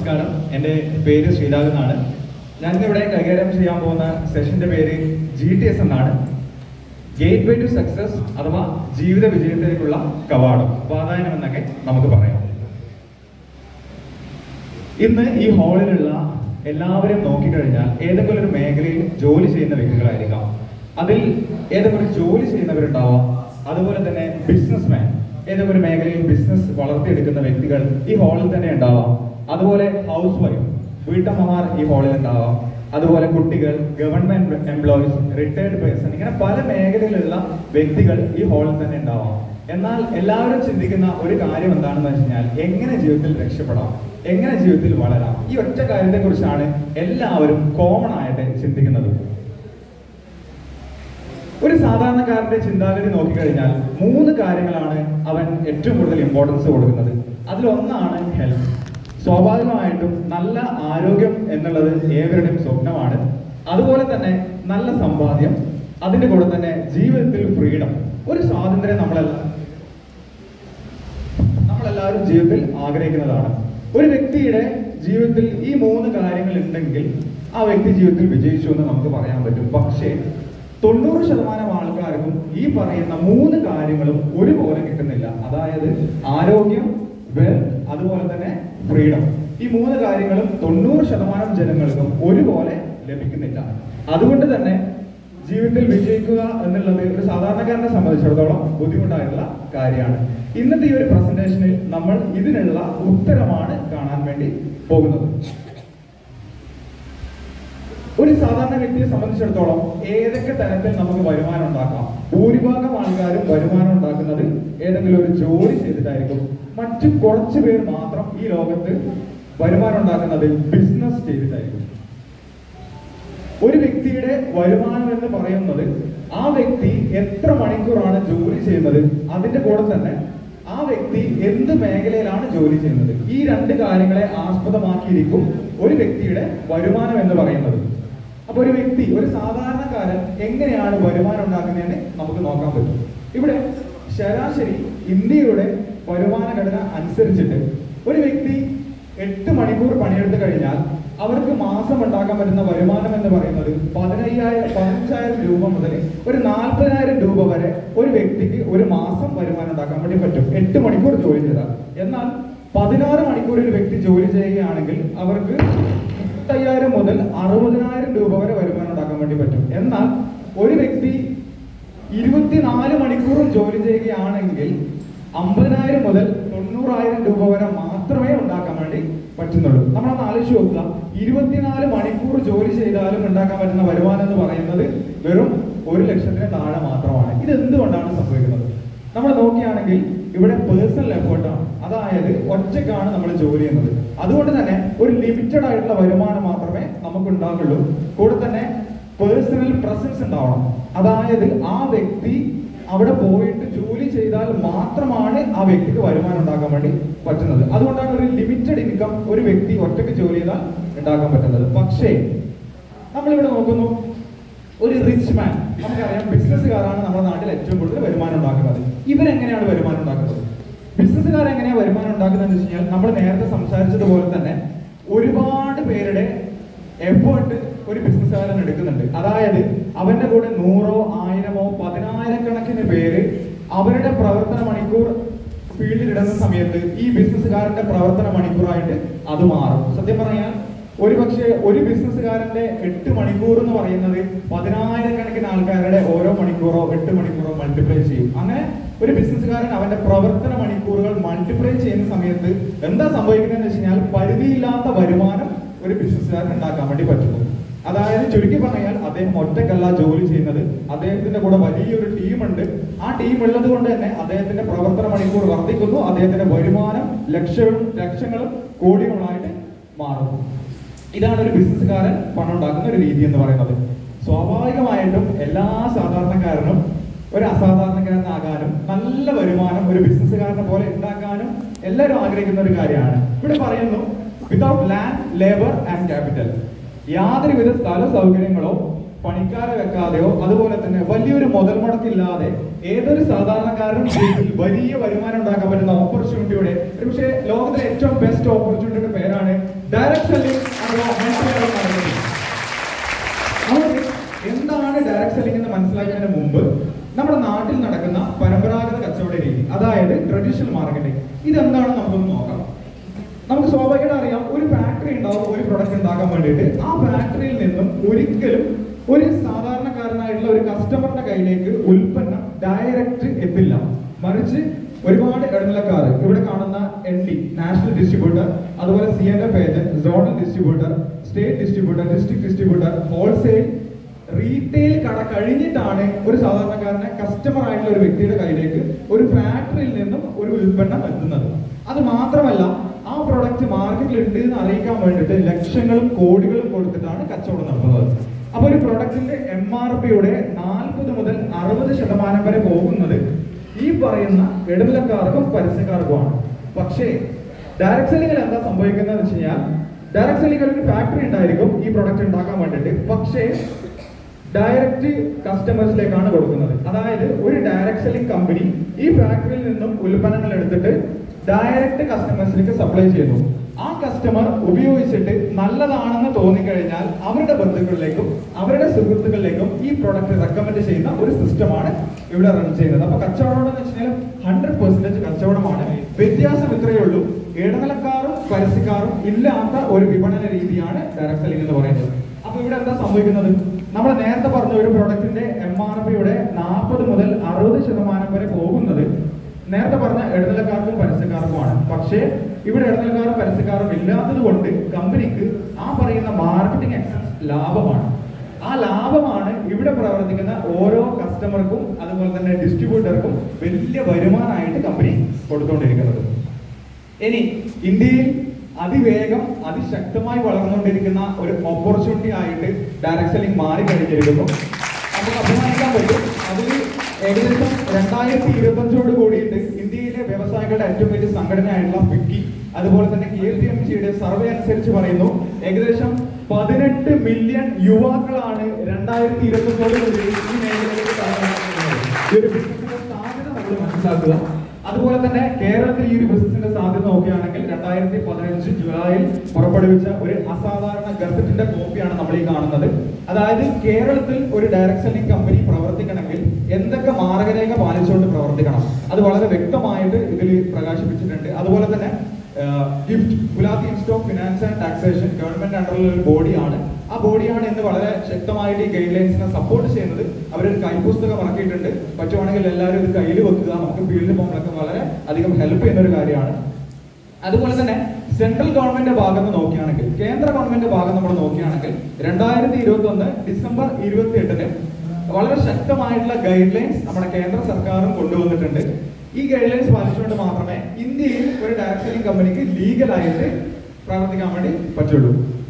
നമസ്കാരം എൻ്റെ പേര് ശ്രീരാഗ് എന്നാണ് ഞാനിന്നിവിടെ കൈകാര്യം ചെയ്യാൻ പോകുന്ന സെഷന്റെ പേര് ജി ടി എസ് എന്നാണ് ഗേറ്റ് വേ ടു സക്സസ് അഥവാ ജീവിത വിജയത്തിലേക്കുള്ള കവാടം വാതായനം എന്നൊക്കെ നമുക്ക് പറയാം ഇന്ന് ഈ ഹാളിലുള്ള എല്ലാവരും നോക്കിക്കഴിഞ്ഞാൽ ഏതെങ്കിലും ഒരു മേഖലയിൽ ജോലി ചെയ്യുന്ന വ്യക്തികളായിരിക്കാം അതിൽ ഏതെങ്കിലും ഒരു ജോലി ചെയ്യുന്നവരുണ്ടാവാം അതുപോലെ തന്നെ ബിസിനസ്മാൻ ഏതെങ്കിലും ഒരു മേഖലയിൽ ബിസിനസ് വളർത്തിയെടുക്കുന്ന വ്യക്തികൾ ഈ ഹാളിൽ തന്നെ ഉണ്ടാവാം അതുപോലെ ഹൗസ് വൈഫ് വീട്ടമ്മമാർ ഈ ഹാളിൽ ഉണ്ടാവാം അതുപോലെ കുട്ടികൾ ഗവൺമെന്റ് എംപ്ലോയീസ് റിട്ടയർഡ് പേഴ്സൺ ഇങ്ങനെ പല മേഖലയിലുള്ള വ്യക്തികൾ ഈ ഹാളിൽ തന്നെ ഉണ്ടാവാം എന്നാൽ എല്ലാവരും ചിന്തിക്കുന്ന ഒരു കാര്യം എന്താണെന്ന് വെച്ച് കഴിഞ്ഞാൽ എങ്ങനെ ജീവിതത്തിൽ രക്ഷപ്പെടാം എങ്ങനെ ജീവിതത്തിൽ വളരാം ഈ ഒറ്റ കാര്യത്തെ കുറിച്ചാണ് എല്ലാവരും കോമൺ ആയിട്ട് ചിന്തിക്കുന്നത് ഒരു സാധാരണക്കാരന്റെ ചിന്താഗതി നോക്കിക്കഴിഞ്ഞാൽ മൂന്ന് കാര്യങ്ങളാണ് അവൻ ഏറ്റവും കൂടുതൽ ഇമ്പോർട്ടൻസ് കൊടുക്കുന്നത് അതിലൊന്നാണ് ഹെൽത്ത് സ്വാഭാവികമായിട്ടും നല്ല ആരോഗ്യം എന്നുള്ളത് ഏവരുടെയും സ്വപ്നമാണ് അതുപോലെ തന്നെ നല്ല സമ്പാദ്യം അതിന്റെ കൂടെ തന്നെ ജീവിതത്തിൽ ഫ്രീഡം ഒരു സ്വാതന്ത്ര്യം നമ്മളെല്ലാം നമ്മളെല്ലാവരും ജീവിതത്തിൽ ആഗ്രഹിക്കുന്നതാണ് ഒരു വ്യക്തിയുടെ ജീവിതത്തിൽ ഈ മൂന്ന് കാര്യങ്ങൾ ഉണ്ടെങ്കിൽ ആ വ്യക്തി ജീവിതത്തിൽ വിജയിച്ചു എന്ന് നമുക്ക് പറയാൻ പറ്റും പക്ഷേ തൊണ്ണൂറ് ശതമാനം ആൾക്കാർക്കും ഈ പറയുന്ന മൂന്ന് കാര്യങ്ങളും ഒരുപോലെ കിട്ടുന്നില്ല അതായത് ആരോഗ്യം വെൽത്ത് അതുപോലെ തന്നെ ഫ്രീഡം ഈ മൂന്ന് കാര്യങ്ങളും തൊണ്ണൂറ് ശതമാനം ജനങ്ങൾക്കും ഒരുപോലെ ലഭിക്കുന്നില്ല അതുകൊണ്ട് തന്നെ ജീവിതത്തിൽ വിജയിക്കുക എന്നുള്ളത് ഒരു സാധാരണക്കാരനെ സംബന്ധിച്ചിടത്തോളം ബുദ്ധിമുട്ടായിട്ടുള്ള കാര്യമാണ് ഇന്നത്തെ ഈ ഒരു പ്രസന്റേഷനിൽ നമ്മൾ ഇതിനുള്ള ഉത്തരമാണ് കാണാൻ വേണ്ടി പോകുന്നത് ഒരു സാധാരണ വ്യക്തിയെ സംബന്ധിച്ചിടത്തോളം ഏതൊക്കെ തരത്തിൽ നമുക്ക് വരുമാനം ഉണ്ടാക്കാം ഭൂരിഭാഗം ആൾക്കാരും വരുമാനം ഉണ്ടാക്കുന്നത് ഏതെങ്കിലും ഒരു ജോലി ചെയ്തിട്ടായിരിക്കും മറ്റു കുറച്ചു പേർ മാത്രം ഈ ലോകത്ത് വരുമാനം ഉണ്ടാക്കുന്നത് ബിസിനസ് ചെയ്തിട്ടായിരിക്കും ഒരു വ്യക്തിയുടെ വരുമാനം എന്ന് പറയുന്നത് ആ വ്യക്തി എത്ര മണിക്കൂറാണ് ജോലി ചെയ്യുന്നത് അതിന്റെ കൂടെ തന്നെ ആ വ്യക്തി എന്ത് മേഖലയിലാണ് ജോലി ചെയ്യുന്നത് ഈ രണ്ട് കാര്യങ്ങളെ ആസ്പദമാക്കിയിരിക്കും ഒരു വ്യക്തിയുടെ വരുമാനം എന്ന് പറയുന്നത് അപ്പൊ ഒരു വ്യക്തി ഒരു സാധാരണക്കാരൻ എങ്ങനെയാണ് വരുമാനം ഉണ്ടാക്കുന്നതെന്ന് നമുക്ക് നോക്കാൻ പറ്റും ഇവിടെ ശരാശരി ഇന്ത്യയുടെ വരുമാന ഘടന അനുസരിച്ചിട്ട് ഒരു വ്യക്തി എട്ട് മണിക്കൂർ പണിയെടുത്ത് കഴിഞ്ഞാൽ അവർക്ക് മാസം ഉണ്ടാക്കാൻ പറ്റുന്ന വരുമാനം എന്ന് പറയുന്നത് പതിനയ്യായിരം പതിനഞ്ചായിരം രൂപ മുതൽ ഒരു നാൽപ്പതിനായിരം രൂപ വരെ ഒരു വ്യക്തിക്ക് ഒരു മാസം വരുമാനം ഉണ്ടാക്കാൻ വേണ്ടി പറ്റും എട്ട് മണിക്കൂർ ജോലി ചെയ്താൽ എന്നാൽ പതിനാറ് മണിക്കൂർ ഒരു വ്യക്തി ജോലി ചെയ്യുകയാണെങ്കിൽ അവർക്ക് മുപ്പത്തയ്യായിരം മുതൽ അറുപതിനായിരം രൂപ വരെ വരുമാനം ഉണ്ടാക്കാൻ വേണ്ടി പറ്റും എന്നാൽ ഒരു വ്യക്തി ഇരുപത്തിനാല് മണിക്കൂറും ജോലി ചെയ്യുകയാണെങ്കിൽ അമ്പതിനായിരം മുതൽ തൊണ്ണൂറായിരം രൂപ വരെ മാത്രമേ ഉണ്ടാക്കാൻ വേണ്ടി പറ്റുന്നുള്ളൂ നമ്മളൊന്ന് ആലോചിച്ച് നോക്കുക ഇരുപത്തിനാല് മണിക്കൂർ ജോലി ചെയ്താലും ഉണ്ടാക്കാൻ പറ്റുന്ന വരുമാനം എന്ന് പറയുന്നത് വെറും ഒരു ലക്ഷത്തിന് താഴെ മാത്രമാണ് ഇത് എന്തുകൊണ്ടാണ് സംഭവിക്കുന്നത് നമ്മൾ നോക്കുകയാണെങ്കിൽ ഇവിടെ പേഴ്സണൽ എഫേർട്ടാണ് അതായത് ഒറ്റക്കാണ് നമ്മൾ ജോലി ചെയ്യുന്നത് അതുകൊണ്ട് തന്നെ ഒരു ലിമിറ്റഡ് ആയിട്ടുള്ള വരുമാനം മാത്രമേ നമുക്ക് ഉണ്ടാകുള്ളൂ കൂടെ തന്നെ പേഴ്സണൽ പ്രസൻസ് ഉണ്ടാവണം അതായത് ആ വ്യക്തി അവിടെ പോയിട്ട് ജോലി ചെയ്താൽ മാത്രമാണ് ആ വ്യക്തിക്ക് വരുമാനം ഉണ്ടാക്കാൻ വേണ്ടി പറ്റുന്നത് അതുകൊണ്ടാണ് ഒരു ലിമിറ്റഡ് ഇൻകം ഒരു വ്യക്തി ഒറ്റയ്ക്ക് ജോലി ചെയ്താൽ ഉണ്ടാക്കാൻ പറ്റുന്നത് പക്ഷേ നമ്മളിവിടെ നോക്കുന്നു ഒരു റിച്ച് മാൻ നമുക്കറിയാം ബിസിനസ്സുകാരാണ് നമ്മുടെ നാട്ടിൽ ഏറ്റവും കൂടുതൽ വരുമാനം ഉണ്ടാക്കുന്നത് ഇവരെങ്ങനെയാണ് വരുമാനം ഉണ്ടാക്കുന്നത് ബിസിനസ്സുകാർ എങ്ങനെയാണ് വരുമാനം ഉണ്ടാക്കുന്നത് എന്ന് വെച്ച് കഴിഞ്ഞാൽ നമ്മൾ നേരത്തെ സംസാരിച്ചതുപോലെ തന്നെ ഒരുപാട് പേരുടെ എഫേർട്ട് ഒരു ബിസിനസ്സുകാരൻ എടുക്കുന്നുണ്ട് അതായത് അവന്റെ കൂടെ നൂറോ ആയിരമോ പതിനായിരക്കണക്കിന് പേര് അവരുടെ പ്രവർത്തന മണിക്കൂർ ഫീൽഡിൽ ഇടുന്ന സമയത്ത് ഈ ബിസിനസ്സുകാരന്റെ പ്രവർത്തന മണിക്കൂറായിട്ട് അത് മാറും സത്യം പറഞ്ഞാൽ ഒരു പക്ഷേ ഒരു ബിസിനസ്സുകാരന്റെ എട്ട് മണിക്കൂർ എന്ന് പറയുന്നത് പതിനായിരക്കണക്കിന് ആൾക്കാരുടെ ഓരോ മണിക്കൂറോ എട്ട് മണിക്കൂറോ മൾട്ടിപ്ലൈ ചെയ്യും അങ്ങനെ ഒരു ബിസിനസ്സുകാരൻ അവന്റെ പ്രവർത്തന മണിക്കൂറുകൾ മൾട്ടിപ്ലൈ ചെയ്യുന്ന സമയത്ത് എന്താ സംഭവിക്കുന്നതെന്ന് വെച്ച് കഴിഞ്ഞാൽ പരിധിയില്ലാത്ത വരുമാനം ഒരു ബിസിനസ്സുകാരൻ ഉണ്ടാക്കാൻ വേണ്ടി പറ്റുന്നു അതായത് ചുരുക്കി പറഞ്ഞാൽ അദ്ദേഹം ഒറ്റക്കല്ല ജോലി ചെയ്യുന്നത് അദ്ദേഹത്തിന്റെ കൂടെ വലിയൊരു ടീമുണ്ട് ആ ടീം ഉള്ളത് കൊണ്ട് തന്നെ അദ്ദേഹത്തിന്റെ പ്രവർത്തന മണിക്കൂർ വർദ്ധിക്കുന്നു അദ്ദേഹത്തിന്റെ വരുമാനം ലക്ഷങ്ങളും ലക്ഷങ്ങളും കോടികളായിട്ട് മാറുന്നു ഇതാണ് ഒരു ബിസിനസ്സുകാരൻ പണം ഉണ്ടാക്കുന്ന ഒരു രീതി എന്ന് പറയുന്നത് സ്വാഭാവികമായിട്ടും എല്ലാ സാധാരണക്കാരനും ഒരു അസാധാരണക്കാരനാകാനും നല്ല വരുമാനം ഒരു ബിസിനസ്സുകാരനെ പോലെ ഉണ്ടാക്കാനും എല്ലാവരും ആഗ്രഹിക്കുന്ന ഒരു കാര്യമാണ് ഇവിടെ പറയുന്നു without land labour and capital യാതൊരുവിധ സ്ഥല സൗകര്യങ്ങളോ പണിക്കാരെ വെക്കാതെയോ അതുപോലെ തന്നെ വലിയൊരു മുതൽ മുടക്കില്ലാതെ ഏതൊരു സാധാരണക്കാരനും ജീവിതത്തിൽ വലിയ വരുമാനം ഉണ്ടാക്കാൻ പറ്റുന്ന ഓപ്പർച്യൂണിറ്റിയുടെ പക്ഷേ ലോകത്തിലെ ഏറ്റവും ബെസ്റ്റ് ഓപ്പർച്യൂണിറ്റിയുടെ പേരാണ് ഡയറക്ട് സെല്ലിംഗ് അഥവാ മൾട്ടി ലെവൽ മാർക്കറ്റിംഗ് അതുകൊണ്ട് എന്താണ് ഡയറക്ട് സെല്ലിംഗ് എന്ന് മനസ്സിലാക്കുന്നതിന് മുമ്പ് നമ്മുടെ നാട്ടിൽ നടക്കുന്ന പരമ്പരാഗത കച്ചവട രീതി അതായത് ട്രഡീഷണൽ മാർക്കറ്റിംഗ് ഇതെന്താണെന്ന് നമുക്കൊന്ന് നോക്കാം നമുക്ക് സ്വാഭാവികമായിട്ട് അറിയാം ഒരു ഫാക്ടറി ഉണ്ടാവും ഒരു പ്രൊഡക്റ്റ് ഉണ്ടാക്കാൻ വേണ്ടിയിട്ട് ആ ഫാക്ടറിയിൽ നിന്നും ഒരിക്കലും ഒരു സാധാരണക്കാരനായിട്ടുള്ള ഒരു കസ്റ്റമറിന്റെ കയ്യിലേക്ക് ഉൽപ്പന്നം ഡയറക്റ്റ് എത്തില്ല മറിച്ച് ഒരുപാട് ഇടനിലക്കാർ ഇവിടെ കാണുന്ന എൻ ഡി നാഷണൽ ഡിസ്ട്രിബ്യൂട്ടർ അതുപോലെ C N F agent zonal distributor state distributor district distributor wholesale retail കട കഴിഞ്ഞിട്ടാണ് ഒരു സാധാരണക്കാരനെ കസ്റ്റമർ ആയിട്ടുള്ള ഒരു വ്യക്തിയുടെ കയ്യിലേക്ക് ഒരു ഫാക്ടറിയിൽ നിന്നും ഒരു ഉൽപ്പന്നം എത്തുന്നത് അത് മാത്രമല്ല ആ പ്രൊഡക്റ്റ് മാർക്കറ്റിൽ ഉണ്ട് എന്ന് അറിയിക്കാൻ വേണ്ടിയിട്ട് ലക്ഷങ്ങളും കോടികളും കൊടുത്തിട്ടാണ് കച്ചവടം നടത്തുന്നത് അപ്പൊ ഒരു പ്രൊഡക്റ്റിന്റെ എം ആർ പിയുടെ നാൽപ്പത് മുതൽ അറുപത് ശതമാനം വരെ പോകുന്നത് ഈ പറയുന്ന ഇടനിലക്കാർക്കും പരസ്യക്കാർക്കുമാണ് പക്ഷേ ഡയറക്ട് സെല്ലിംഗിൽ എന്താ സംഭവിക്കുന്നത് വെച്ച് കഴിഞ്ഞാൽ ഡയറക്ട് സെല്ലിംഗിൽ ഒരു ഫാക്ടറി ഉണ്ടായിരിക്കും ഈ പ്രൊഡക്റ്റ് ഉണ്ടാക്കാൻ വേണ്ടിയിട്ട് പക്ഷേ ഡയറക്റ്റ് കസ്റ്റമേഴ്സിലേക്കാണ് കൊടുക്കുന്നത് അതായത് ഒരു ഡയറക്ട് സെല്ലിംഗ് കമ്പനി ഈ ഫാക്ടറിയിൽ നിന്നും ഉൽപ്പന്നങ്ങൾ എടുത്തിട്ട് ഡയറക്റ്റ് കസ്റ്റമേഴ്സിലേക്ക് സപ്ലൈ ചെയ്യുന്നു ആ കസ്റ്റമർ ഉപയോഗിച്ചിട്ട് നല്ലതാണെന്ന് തോന്നിക്കഴിഞ്ഞാൽ അവരുടെ ബന്ധുക്കളിലേക്കും അവരുടെ സുഹൃത്തുക്കളിലേക്കും ഈ പ്രോഡക്റ്റ് റെക്കമെൻഡ് ചെയ്യുന്ന ഒരു സിസ്റ്റമാണ് ഇവിടെ റൺ ചെയ്യുന്നത് അപ്പൊ കച്ചവടം എന്ന് വെച്ചാൽ ഹൺഡ്രഡ് പെർസെന്റേജ് കച്ചവടമാണ് വ്യത്യാസം ഇത്രയേ ഉള്ളൂ ഇടനിലക്കാരും പരസ്യക്കാരും ഇല്ലാത്ത ഒരു വിപണന രീതിയാണ് ഡയറക്ട് സെല്ലിംഗ് എന്ന് പറയുന്നത് അപ്പൊ ഇവിടെ എന്താ സംഭവിക്കുന്നത് നമ്മൾ നേരത്തെ പറഞ്ഞ ഒരു പ്രൊഡക്റ്റിന്റെ എം ആർ പിയുടെ നാൽപ്പത് മുതൽ അറുപത് ശതമാനം വരെ പോകുന്നത് നേരത്തെ പറഞ്ഞ ഇടനിലക്കാർക്കും പരസ്യക്കാർക്കുമാണ് പക്ഷേ ഇവിടെ ഇടനിലക്കാരും പരസ്യക്കാരും ഇല്ലാത്തത് കൊണ്ട് കമ്പനിക്ക് ആ പറയുന്ന മാർക്കറ്റിംഗ് എക്സൻസ് ലാഭമാണ് ആ ലാഭമാണ് ഇവിടെ പ്രവർത്തിക്കുന്ന ഓരോ കസ്റ്റമർക്കും അതുപോലെ തന്നെ ഡിസ്ട്രിബ്യൂട്ടർക്കും വലിയ വരുമാനമായിട്ട് കമ്പനി കൊടുത്തുകൊണ്ടിരിക്കുന്നത് ഇനി ഇന്ത്യയിൽ അതിവേഗം അതിശക്തമായി വളർന്നുകൊണ്ടിരിക്കുന്ന ഒരു ഓപ്പർച്യൂണിറ്റി ആയിട്ട് ഡയറക്ട് സെല്ലിംഗ് മാറിക്കഴിഞ്ഞിരിക്കുന്നു നമുക്ക് അഭിമാനിക്കാൻ പറ്റും അതിൽ ഏകദേശം രണ്ടായിരത്തി ഇരുപത്തഞ്ചോട് കൂടിയിട്ട് ഇന്ത്യയിലെ വ്യവസായികളുടെ ഏറ്റവും വലിയ സംഘടനയായിട്ടുള്ള ഫിക്കി അതുപോലെ തന്നെ കെ പി എം സിയുടെ സർവേ അനുസരിച്ച് പറയുന്നു ഏകദേശം പതിനെട്ട് മില്യൺ യുവാക്കളാണ് രണ്ടായിരത്തി ഇരുപത്തഞ്ചോട് കൂടി ഈ മേഖലയിലേക്ക് കടന്നുവരുന്നത്. ഈ ഒരു ബിസിനസിന്റെ സാധ്യത നമ്മൾ മനസ്സിലാക്കുക അതുപോലെ തന്നെ കേരളത്തിൽ ഈ ഒരു ബിസിനസിന്റെ സാധ്യത നോക്കുകയാണെങ്കിൽ രണ്ടായിരത്തി പതിനഞ്ച് ജൂലൈയിൽ പുറപ്പെടുവിച്ച ഒരു അസാധാരണ ഗസറ്റിന്റെ കോപ്പിയാണ് നമ്മൾ ഈ കാണുന്നത് അതായത് കേരളത്തിൽ ഒരു ഡയറക്ട് സെല്ലിംഗ് കമ്പനി പ്രവർത്തിക്കണമെങ്കിൽ എന്തൊക്കെ മാർഗരേഖ പാലിച്ചുകൊണ്ട് പ്രവർത്തിക്കണം അത് വളരെ വ്യക്തമായിട്ട് ഇതിൽ പ്രകാശിപ്പിച്ചിട്ടുണ്ട് അതുപോലെ തന്നെ gift Gulati institute of finance and taxation government അണ്ടറിലുള്ള ഒരു ബോഡിയാണ് ആ ബോഡിയാണ് ഇന്ന് വളരെ ശക്തമായിട്ട് ഈ ഗൈഡ് ലൈൻസിനെ സപ്പോർട്ട് ചെയ്യുന്നത് അവരൊരു കൈപുസ്തകം ഇറക്കിയിട്ടുണ്ട് പറ്റുവാണെങ്കിൽ എല്ലാവരും ഇത് കയ്യിൽ വെക്കുക നമുക്ക് ഫീൽഡിൽ പോകുമ്പോഴൊക്കെ വളരെ അധികം ഹെൽപ്പ് ചെയ്യുന്ന ഒരു കാര്യമാണ് അതുപോലെ തന്നെ സെൻട്രൽ ഗവൺമെന്റ് ഭാഗത്ത് നിന്ന് നോക്കുകയാണെങ്കിൽ കേന്ദ്ര ഗവൺമെന്റ് ഭാഗം നമ്മൾ നോക്കുകയാണെങ്കിൽ രണ്ടായിരത്തി ഇരുപത്തി ഒന്ന് ഡിസംബർ ഇരുപത്തി എട്ടിന് വളരെ ശക്തമായിട്ടുള്ള ഗൈഡ് ലൈൻസ് നമ്മുടെ കേന്ദ്ര സർക്കാരും കൊണ്ടുവന്നിട്ടുണ്ട് ഈ ഗൈഡ് ലൈൻസ് പാലിച്ചുകൊണ്ട് മാത്രമേ ഇന്ത്യയിൽ ഒരു ഡയറക്ട് സെല്ലിംഗ് കമ്പനിക്ക് ലീഗലായിട്ട് പ്രവർത്തിക്കാൻ വേണ്ടി പറ്റുള്ളൂ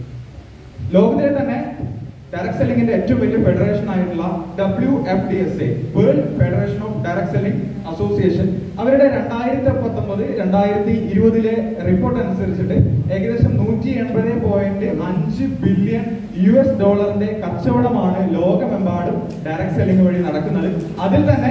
ലോകത്തിലെ തന്നെ ഡയറക്ട് സെല്ലിംഗിന്റെ ഏറ്റവും വലിയ ഫെഡറേഷൻ ആയിട്ടുള്ള W F D S A world federation of direct selling association അവരുടെ രണ്ടായിരത്തി പത്തൊമ്പത് രണ്ടായിരത്തി ഇരുപതിലെ റിപ്പോർട്ട് അനുസരിച്ചിട്ട് ഏകദേശം നൂറ്റി എൺപത് പോയിന്റ് അഞ്ച് ബില്യൺ യു എസ് ഡോളറിന്റെ കച്ചവടമാണ് ലോകമെമ്പാടും ഡയറക്ട് സെല്ലിംഗ് വഴി നടക്കുന്നത് അതിൽ തന്നെ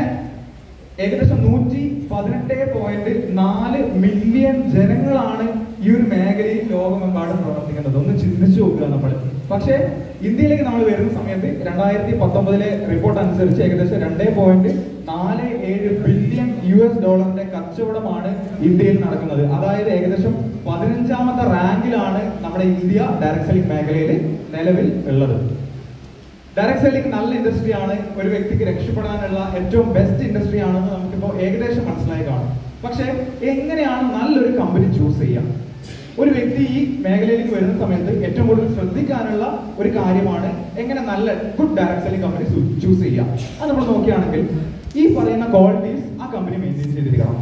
ഏകദേശം നൂറ്റി പതിനെട്ട് പോയിന്റ് നാല് മില്യൺ ജനങ്ങളാണ് ഈ ഒരു മേഖലയിൽ ലോകമെമ്പാടും പ്രവർത്തിക്കുന്നത് ഒന്ന് ചിന്തിച്ചു നോക്കുക നമ്മൾ പക്ഷേ ഇന്ത്യയിലേക്ക് നമ്മൾ വരുന്ന സമയത്ത് രണ്ടായിരത്തി പത്തൊമ്പതിലെ റിപ്പോർട്ട് അനുസരിച്ച് ഏകദേശം രണ്ടേ പോയിന്റ് നാല് ഏഴ് ബില്യൺ യു എസ് ഡോളറിന്റെ കച്ചവടമാണ് ഇന്ത്യയിൽ നടക്കുന്നത് അതായത് ഏകദേശം പതിനഞ്ചാമത്തെ റാങ്കിലാണ് നമ്മുടെ ഇന്ത്യ ഡയറക്ട് സെല്ലിംഗ് മേഖലയിൽ നിലവിൽ ഉള്ളത് ഡയറക്ട് സെല്ലിംഗ് നല്ല ഇൻഡസ്ട്രി ആണ് ഒരു വ്യക്തിക്ക് രക്ഷപ്പെടാനുള്ള ഏറ്റവും ബെസ്റ്റ് ഇൻഡസ്ട്രി ആണെന്ന് നമുക്കിപ്പോൾ ഏകദേശം മനസ്സിലായി കാണും പക്ഷേ എങ്ങനെയാണ് നല്ലൊരു കമ്പനി ചൂസ് ചെയ്യാം ഒരു വ്യക്തി ഈ മേഖലയിലേക്ക് വരുന്ന സമയത്ത് ഏറ്റവും കൂടുതൽ ശ്രദ്ധിക്കാനുള്ള ഒരു കാര്യമാണ് എങ്ങനെ നല്ല good direct selling company choose ചെയ്യാം അത് നമ്മൾ നോക്കുകയാണെങ്കിൽ ഈ പറയുന്ന ക്വാളിറ്റീസ് ആ കമ്പനി മെയിൻറ്റെയിൻ ചെയ്തിരിക്കണം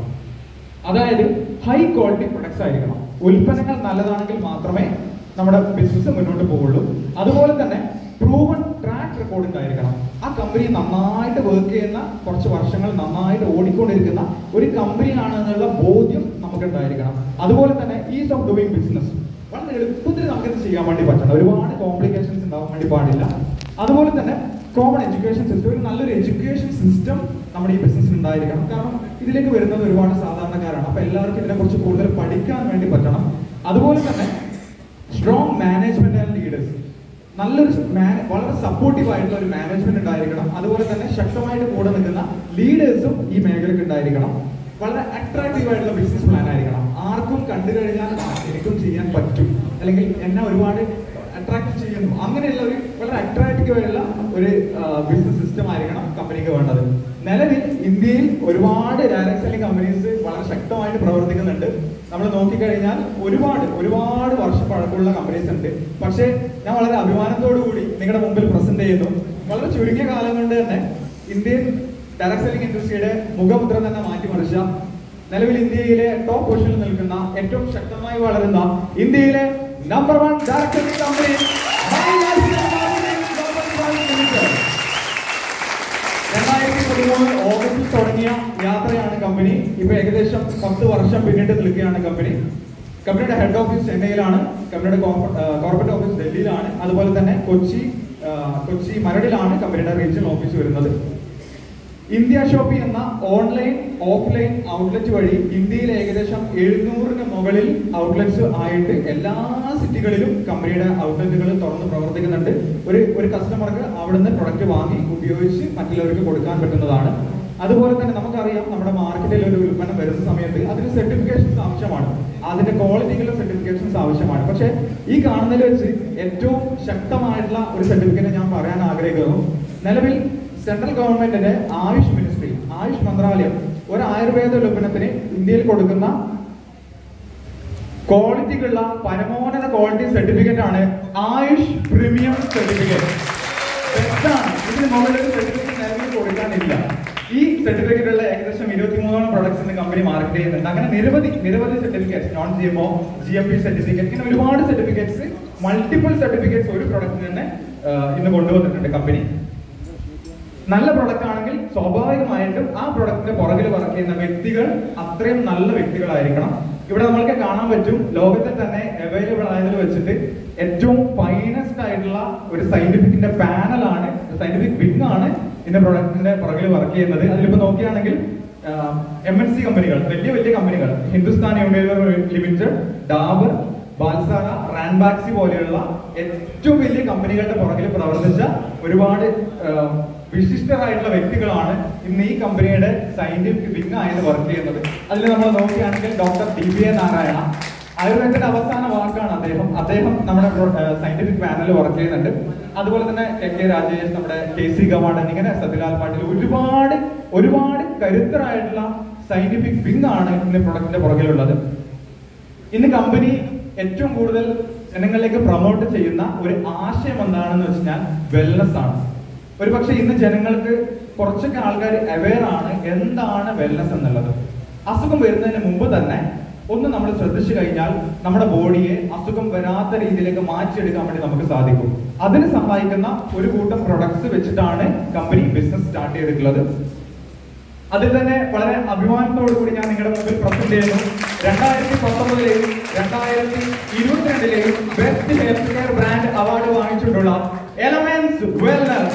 അതായത് ഹൈ ക്വാളിറ്റി പ്രൊഡക്ട്സ് ആയിരിക്കണം ഉൽപ്പന്നങ്ങൾ നല്ലതാണെങ്കിൽ മാത്രമേ നമ്മുടെ ബിസിനസ് മുന്നോട്ട് പോവുള്ളൂ അതുപോലെ തന്നെ പ്രൂവൺ ട്രാക്ക് റെക്കോർഡ് ഉണ്ടായിരിക്കണം ആ കമ്പനി നന്നായിട്ട് വർക്ക് ചെയ്യുന്ന കുറച്ച് വർഷങ്ങൾ നന്നായിട്ട് ഓടിക്കൊണ്ടിരിക്കുന്ന ഒരു കമ്പനിയാണ് എന്നുള്ള ബോധ്യം നമുക്ക് ഉണ്ടായിരിക്കണം അതുപോലെ തന്നെ ഈസ് ഓഫ് ഡൂയിങ് ബിസിനസ് വളരെ എളുപ്പത്തിൽ നമുക്കിത് ചെയ്യാൻ വേണ്ടി പറ്റണം ഒരുപാട് കോംപ്ലിക്കേഷൻസ് ഉണ്ടാവാൻ വേണ്ടി പാടില്ല അതുപോലെ തന്നെ കോമൺ എഡ്യൂക്കേഷൻ സിസ്റ്റം ഒരു നല്ലൊരു എഡ്യൂക്കേഷൻ സിസ്റ്റം നമ്മുടെ ഈ ബിസിനസ്സിൽ ഉണ്ടായിരിക്കണം കാരണം ഇതിലേക്ക് വരുന്നത് ഒരുപാട് സാധാരണക്കാരാണ് അപ്പൊ എല്ലാവർക്കും ഇതിനെക്കുറിച്ച് കൂടുതൽ പഠിക്കാൻ വേണ്ടി പറ്റണം അതുപോലെ തന്നെ സ്ട്രോങ് മാനേജ്മെന്റ് ആൻഡ് ലീഡേഴ്സ് നല്ലൊരു മാ- വളരെ സപ്പോർട്ടീവ് ആയിട്ടുള്ള ഒരു മാനേജ്മെന്റ് ഉണ്ടായിരിക്കണം അതുപോലെ തന്നെ ശക്തമായിട്ട് കൂടെ നിൽക്കുന്ന ലീഡേഴ്സും ഈ മേഖലയ്ക്ക് ഉണ്ടായിരിക്കണം വളരെ അട്രാക്റ്റീവ് ആയിട്ടുള്ള ബിസിനസ് പ്ലാൻ ആയിരിക്കണം ആർക്കും കണ്ടു കഴിഞ്ഞാൽ "ആ, എനിക്കും ചെയ്യാൻ പറ്റും അല്ലെങ്കിൽ എന്നെ ഒരുപാട് അട്രാക്ട് ചെയ്യുന്നു അങ്ങനെയുള്ള ഒരു വളരെ അട്രാക്റ്റീവ് ആയിട്ടുള്ള ഒരു ബിസിനസ് സിസ്റ്റം ആയിരിക്കണം കമ്പനിക്ക് വേണ്ടത് നിലവിൽ ഇന്ത്യയിൽ ഒരുപാട് ഡയറക്ട് സെല്ലിംഗ് കമ്പനീസ് വളരെ ശക്തമായിട്ട് പ്രവർത്തിക്കുന്നുണ്ട് നമ്മൾ നോക്കിക്കഴിഞ്ഞാൽ ഒരുപാട് ഒരുപാട് വർഷം പഴക്കമുള്ള കമ്പനീസ് ഉണ്ട് പക്ഷേ ഞാൻ വളരെ അഭിമാനത്തോടു കൂടി നിങ്ങളുടെ മുമ്പിൽ പ്രസന്റ് ചെയ്യുന്നു വളരെ ചുരുങ്ങിയ കാലം കൊണ്ട് തന്നെ ഇന്ത്യൻ ഡയറക്ട് സെല്ലിംഗ് ഇൻഡസ്ട്രിയുടെ മുഖമുദ്ര തന്നെ മാറ്റിമറിച്ച നിലവിൽ ഇന്ത്യയിലെ ടോപ്പ് പൊസിഷനിൽ നിൽക്കുന്ന ഏറ്റവും ശക്തമായി വളരുന്ന ഇന്ത്യയിലെ number one direct selling company രണ്ടായിരത്തി പതിമൂന്ന് ഓഗസ്റ്റിൽ തുടങ്ങിയ യാത്രയാണ് കമ്പനി ഇപ്പൊ ഏകദേശം പത്ത് വർഷം പിന്നിട്ട് നിൽക്കുകയാണ് കമ്പനി കമ്പനിയുടെ ഹെഡ് ഓഫീസ് ചെന്നൈയിലാണ് കമ്പനിയുടെ കോർപ്പറേറ്റ് ഓഫീസ് ഡൽഹിയിലാണ് അതുപോലെ തന്നെ കൊച്ചി ആ, കൊച്ചി മരടിലാണ് കമ്പനിയുടെ റീജിയണൽ ഓഫീസ് വരുന്നത് ഇന്ത്യ ഷോപ്പി എന്ന ഓൺലൈൻ ഓഫ്ലൈൻ ഔട്ട്ലെറ്റ് വഴി ഇന്ത്യയിൽ ഏകദേശം എഴുന്നൂറിന് മുകളിൽ ഔട്ട്ലെറ്റ്സ് ആയിട്ട് എല്ലാ സിറ്റികളിലും കമ്പനിയുടെ ഔട്ട്ലെറ്റുകൾ തുറന്ന് പ്രവർത്തിക്കുന്നുണ്ട് ഒരു ഒരു കസ്റ്റമർക്ക് അവിടുന്ന് പ്രൊഡക്റ്റ് വാങ്ങി ഉപയോഗിച്ച് മറ്റുള്ളവർക്ക് കൊടുക്കാൻ പറ്റുന്നതാണ് അതുപോലെ തന്നെ നമുക്കറിയാം നമ്മുടെ മാർക്കറ്റിൽ ഒരു ഉൽപ്പന്നം വരുന്ന സമയത്ത് അതിന് സർട്ടിഫിക്കേഷൻസ് ആവശ്യമാണ് അതിന്റെ ക്വാളിറ്റിക്കുള്ള സർട്ടിഫിക്കേഷൻസ് ആവശ്യമാണ് പക്ഷേ ഈ കാണുന്നതിൽ വെച്ച് ഏറ്റവും ശക്തമായിട്ടുള്ള ഒരു സർട്ടിഫിക്കറ്റ് ഞാൻ പറയാൻ ആഗ്രഹിക്കുന്നു നിലവിൽ സെൻട്രൽ ഗവൺമെന്റിന്റെ ആയുഷ് മിനിസ്ട്രി ആയുഷ് മന്ത്രാലയം ഒരു ആയുർവേദ ഉൽപ്പന്നത്തിന് ഇന്ത്യയിൽ കൊടുക്കുന്ന ക്വാളിറ്റിക്കുള്ള പരമോന്നത ക്വാളിറ്റി സർട്ടിഫിക്കറ്റ് ആണ് ആയുഷ് പ്രീമിയം സർട്ടിഫിക്കറ്റ് ബെസ്റ്റാണ് ഇതിന് മുകളിൽ സർട്ടിഫിക്കറ്റ് നിലവിൽ കൊടുക്കാനില്ല ഈ സർട്ടിഫിക്കറ്റ് ഉള്ള ഏകദേശം ഇരുപത്തിമൂന്നോളം പ്രൊഡക്ട്സ് ഇന്ന് കമ്പനി മാർക്കറ്റ് ചെയ്യുന്നുണ്ട് അങ്ങനെ നിരവധി നിരവധി certificates non G M O G M P certificate ഇങ്ങനെ ഒരുപാട് സർട്ടിഫിക്കറ്റ്സ് മൾട്ടിപ്പിൾ സർട്ടിഫിക്കറ്റ്സ് ഒരു പ്രൊഡക്റ്റിന് തന്നെ ആ, ഇന്ന് കൊണ്ടുവന്നിട്ടുണ്ട് കമ്പനി നല്ല പ്രൊഡക്റ്റ് ആണെങ്കിൽ സ്വാഭാവികമായിട്ടും ആ പ്രൊഡക്റ്റിന്റെ പുറകിൽ വർക്ക് ചെയ്യുന്ന വ്യക്തികൾ അത്രയും നല്ല വ്യക്തികളായിരിക്കണം ഇവിടെ നമ്മൾക്ക് കാണാൻ പറ്റും ലോകത്തിൽ തന്നെ അവൈലബിൾ ആയതിൽ വെച്ചിട്ട് ഏറ്റവും ഫൈനസ്റ്റ് ആയിട്ടുള്ള ഒരു സയന്റിഫിക്കിന്റെ പാനലാണ് സയന്റിഫിക് വിങ് ആണ് ഇന്ന് പ്രൊഡക്റ്റിന്റെ പുറകിൽ വർക്ക് ചെയ്യുന്നത് അതിലിപ്പോ നോക്കുകയാണെങ്കിൽ എം എൻ സി കമ്പനികൾ വലിയ വലിയ കമ്പനികൾ ഹിന്ദുസ്ഥാൻ യൂണിലിവർ ലിമിറ്റഡ് ഡാബർ ബാൽസാന റാൻബാക്സി പോലെയുള്ള ഏറ്റവും വലിയ കമ്പനികളുടെ പുറകിൽ പ്രവർത്തിച്ച ഒരുപാട് ആ, വിശിഷ്ടരായിട്ടുള്ള വ്യക്തികളാണ് ഇന്ന് ഈ കമ്പനിയുടെ സയന്റിഫിക് വിങ് ആയിട്ട് വർക്ക് ചെയ്യുന്നത് അതിൽ നമ്മൾ നോക്കുകയാണെങ്കിൽ doctor D B A Narayana ആയുർവേദത്തിന്റെ അവസാന വാക്കാണ് അദ്ദേഹം അദ്ദേഹം നമ്മുടെ സയന്റിഫിക് പാനലിൽ വർക്ക് ചെയ്യുന്നുണ്ട് അതുപോലെ തന്നെ കെ കെ രാജേഷ് നമ്മുടെ കെ സി ഗവാഡൻ ഇങ്ങനെ സത്യലാൽ പാട്ടീൽ ഒരുപാട് ഒരുപാട് കരുത്തരായിട്ടുള്ള സയന്റിഫിക് വിങ് ആണ് ഇന്ന് പ്രൊഡക്റ്റിന്റെ പുറകിലുള്ളത് ഇന്ന് കമ്പനി ഏറ്റവും കൂടുതൽ ജനങ്ങളിലേക്ക് പ്രൊമോട്ട് ചെയ്യുന്ന ഒരു ആശയം എന്താണെന്ന് വെച്ചാൽ വെൽനസ് ആണ് ഒരു പക്ഷെ ഇന്ന് ജനങ്ങൾക്ക് കുറച്ചൊക്കെ ആൾക്കാർ അവെയർ ആണ് എന്താണ് വെൽനസ് എന്നുള്ളത് അസുഖം വരുന്നതിന് മുമ്പ് തന്നെ ഒന്ന് നമ്മൾ ശ്രദ്ധിച്ചു കഴിഞ്ഞാൽ നമ്മുടെ ബോഡിയെ അസുഖം വരാത്ത രീതിയിലേക്ക് മാറ്റിയെടുക്കാൻ വേണ്ടി നമുക്ക് സാധിക്കും അതിന് സഹായിക്കുന്ന ഒരു കൂട്ടം പ്രൊഡക്ട്സ് വെച്ചിട്ടാണ് കമ്പനി ബിസിനസ് സ്റ്റാർട്ട് ചെയ്തിട്ടുള്ളത് അതിൽ തന്നെ വളരെ അഭിമാനത്തോടു കൂടി ഞാൻ നിങ്ങളുടെ മുമ്പിൽ പ്രസന്റ് ചെയ്യുന്നു രണ്ടായിരത്തി പത്തൊമ്പതിലെയും രണ്ടായിരത്തി ഇരുപത്തിരണ്ടിലെയും best health care brand award വാങ്ങിച്ചിട്ടുള്ള എലമെന്റ്സ് വെൽനസ്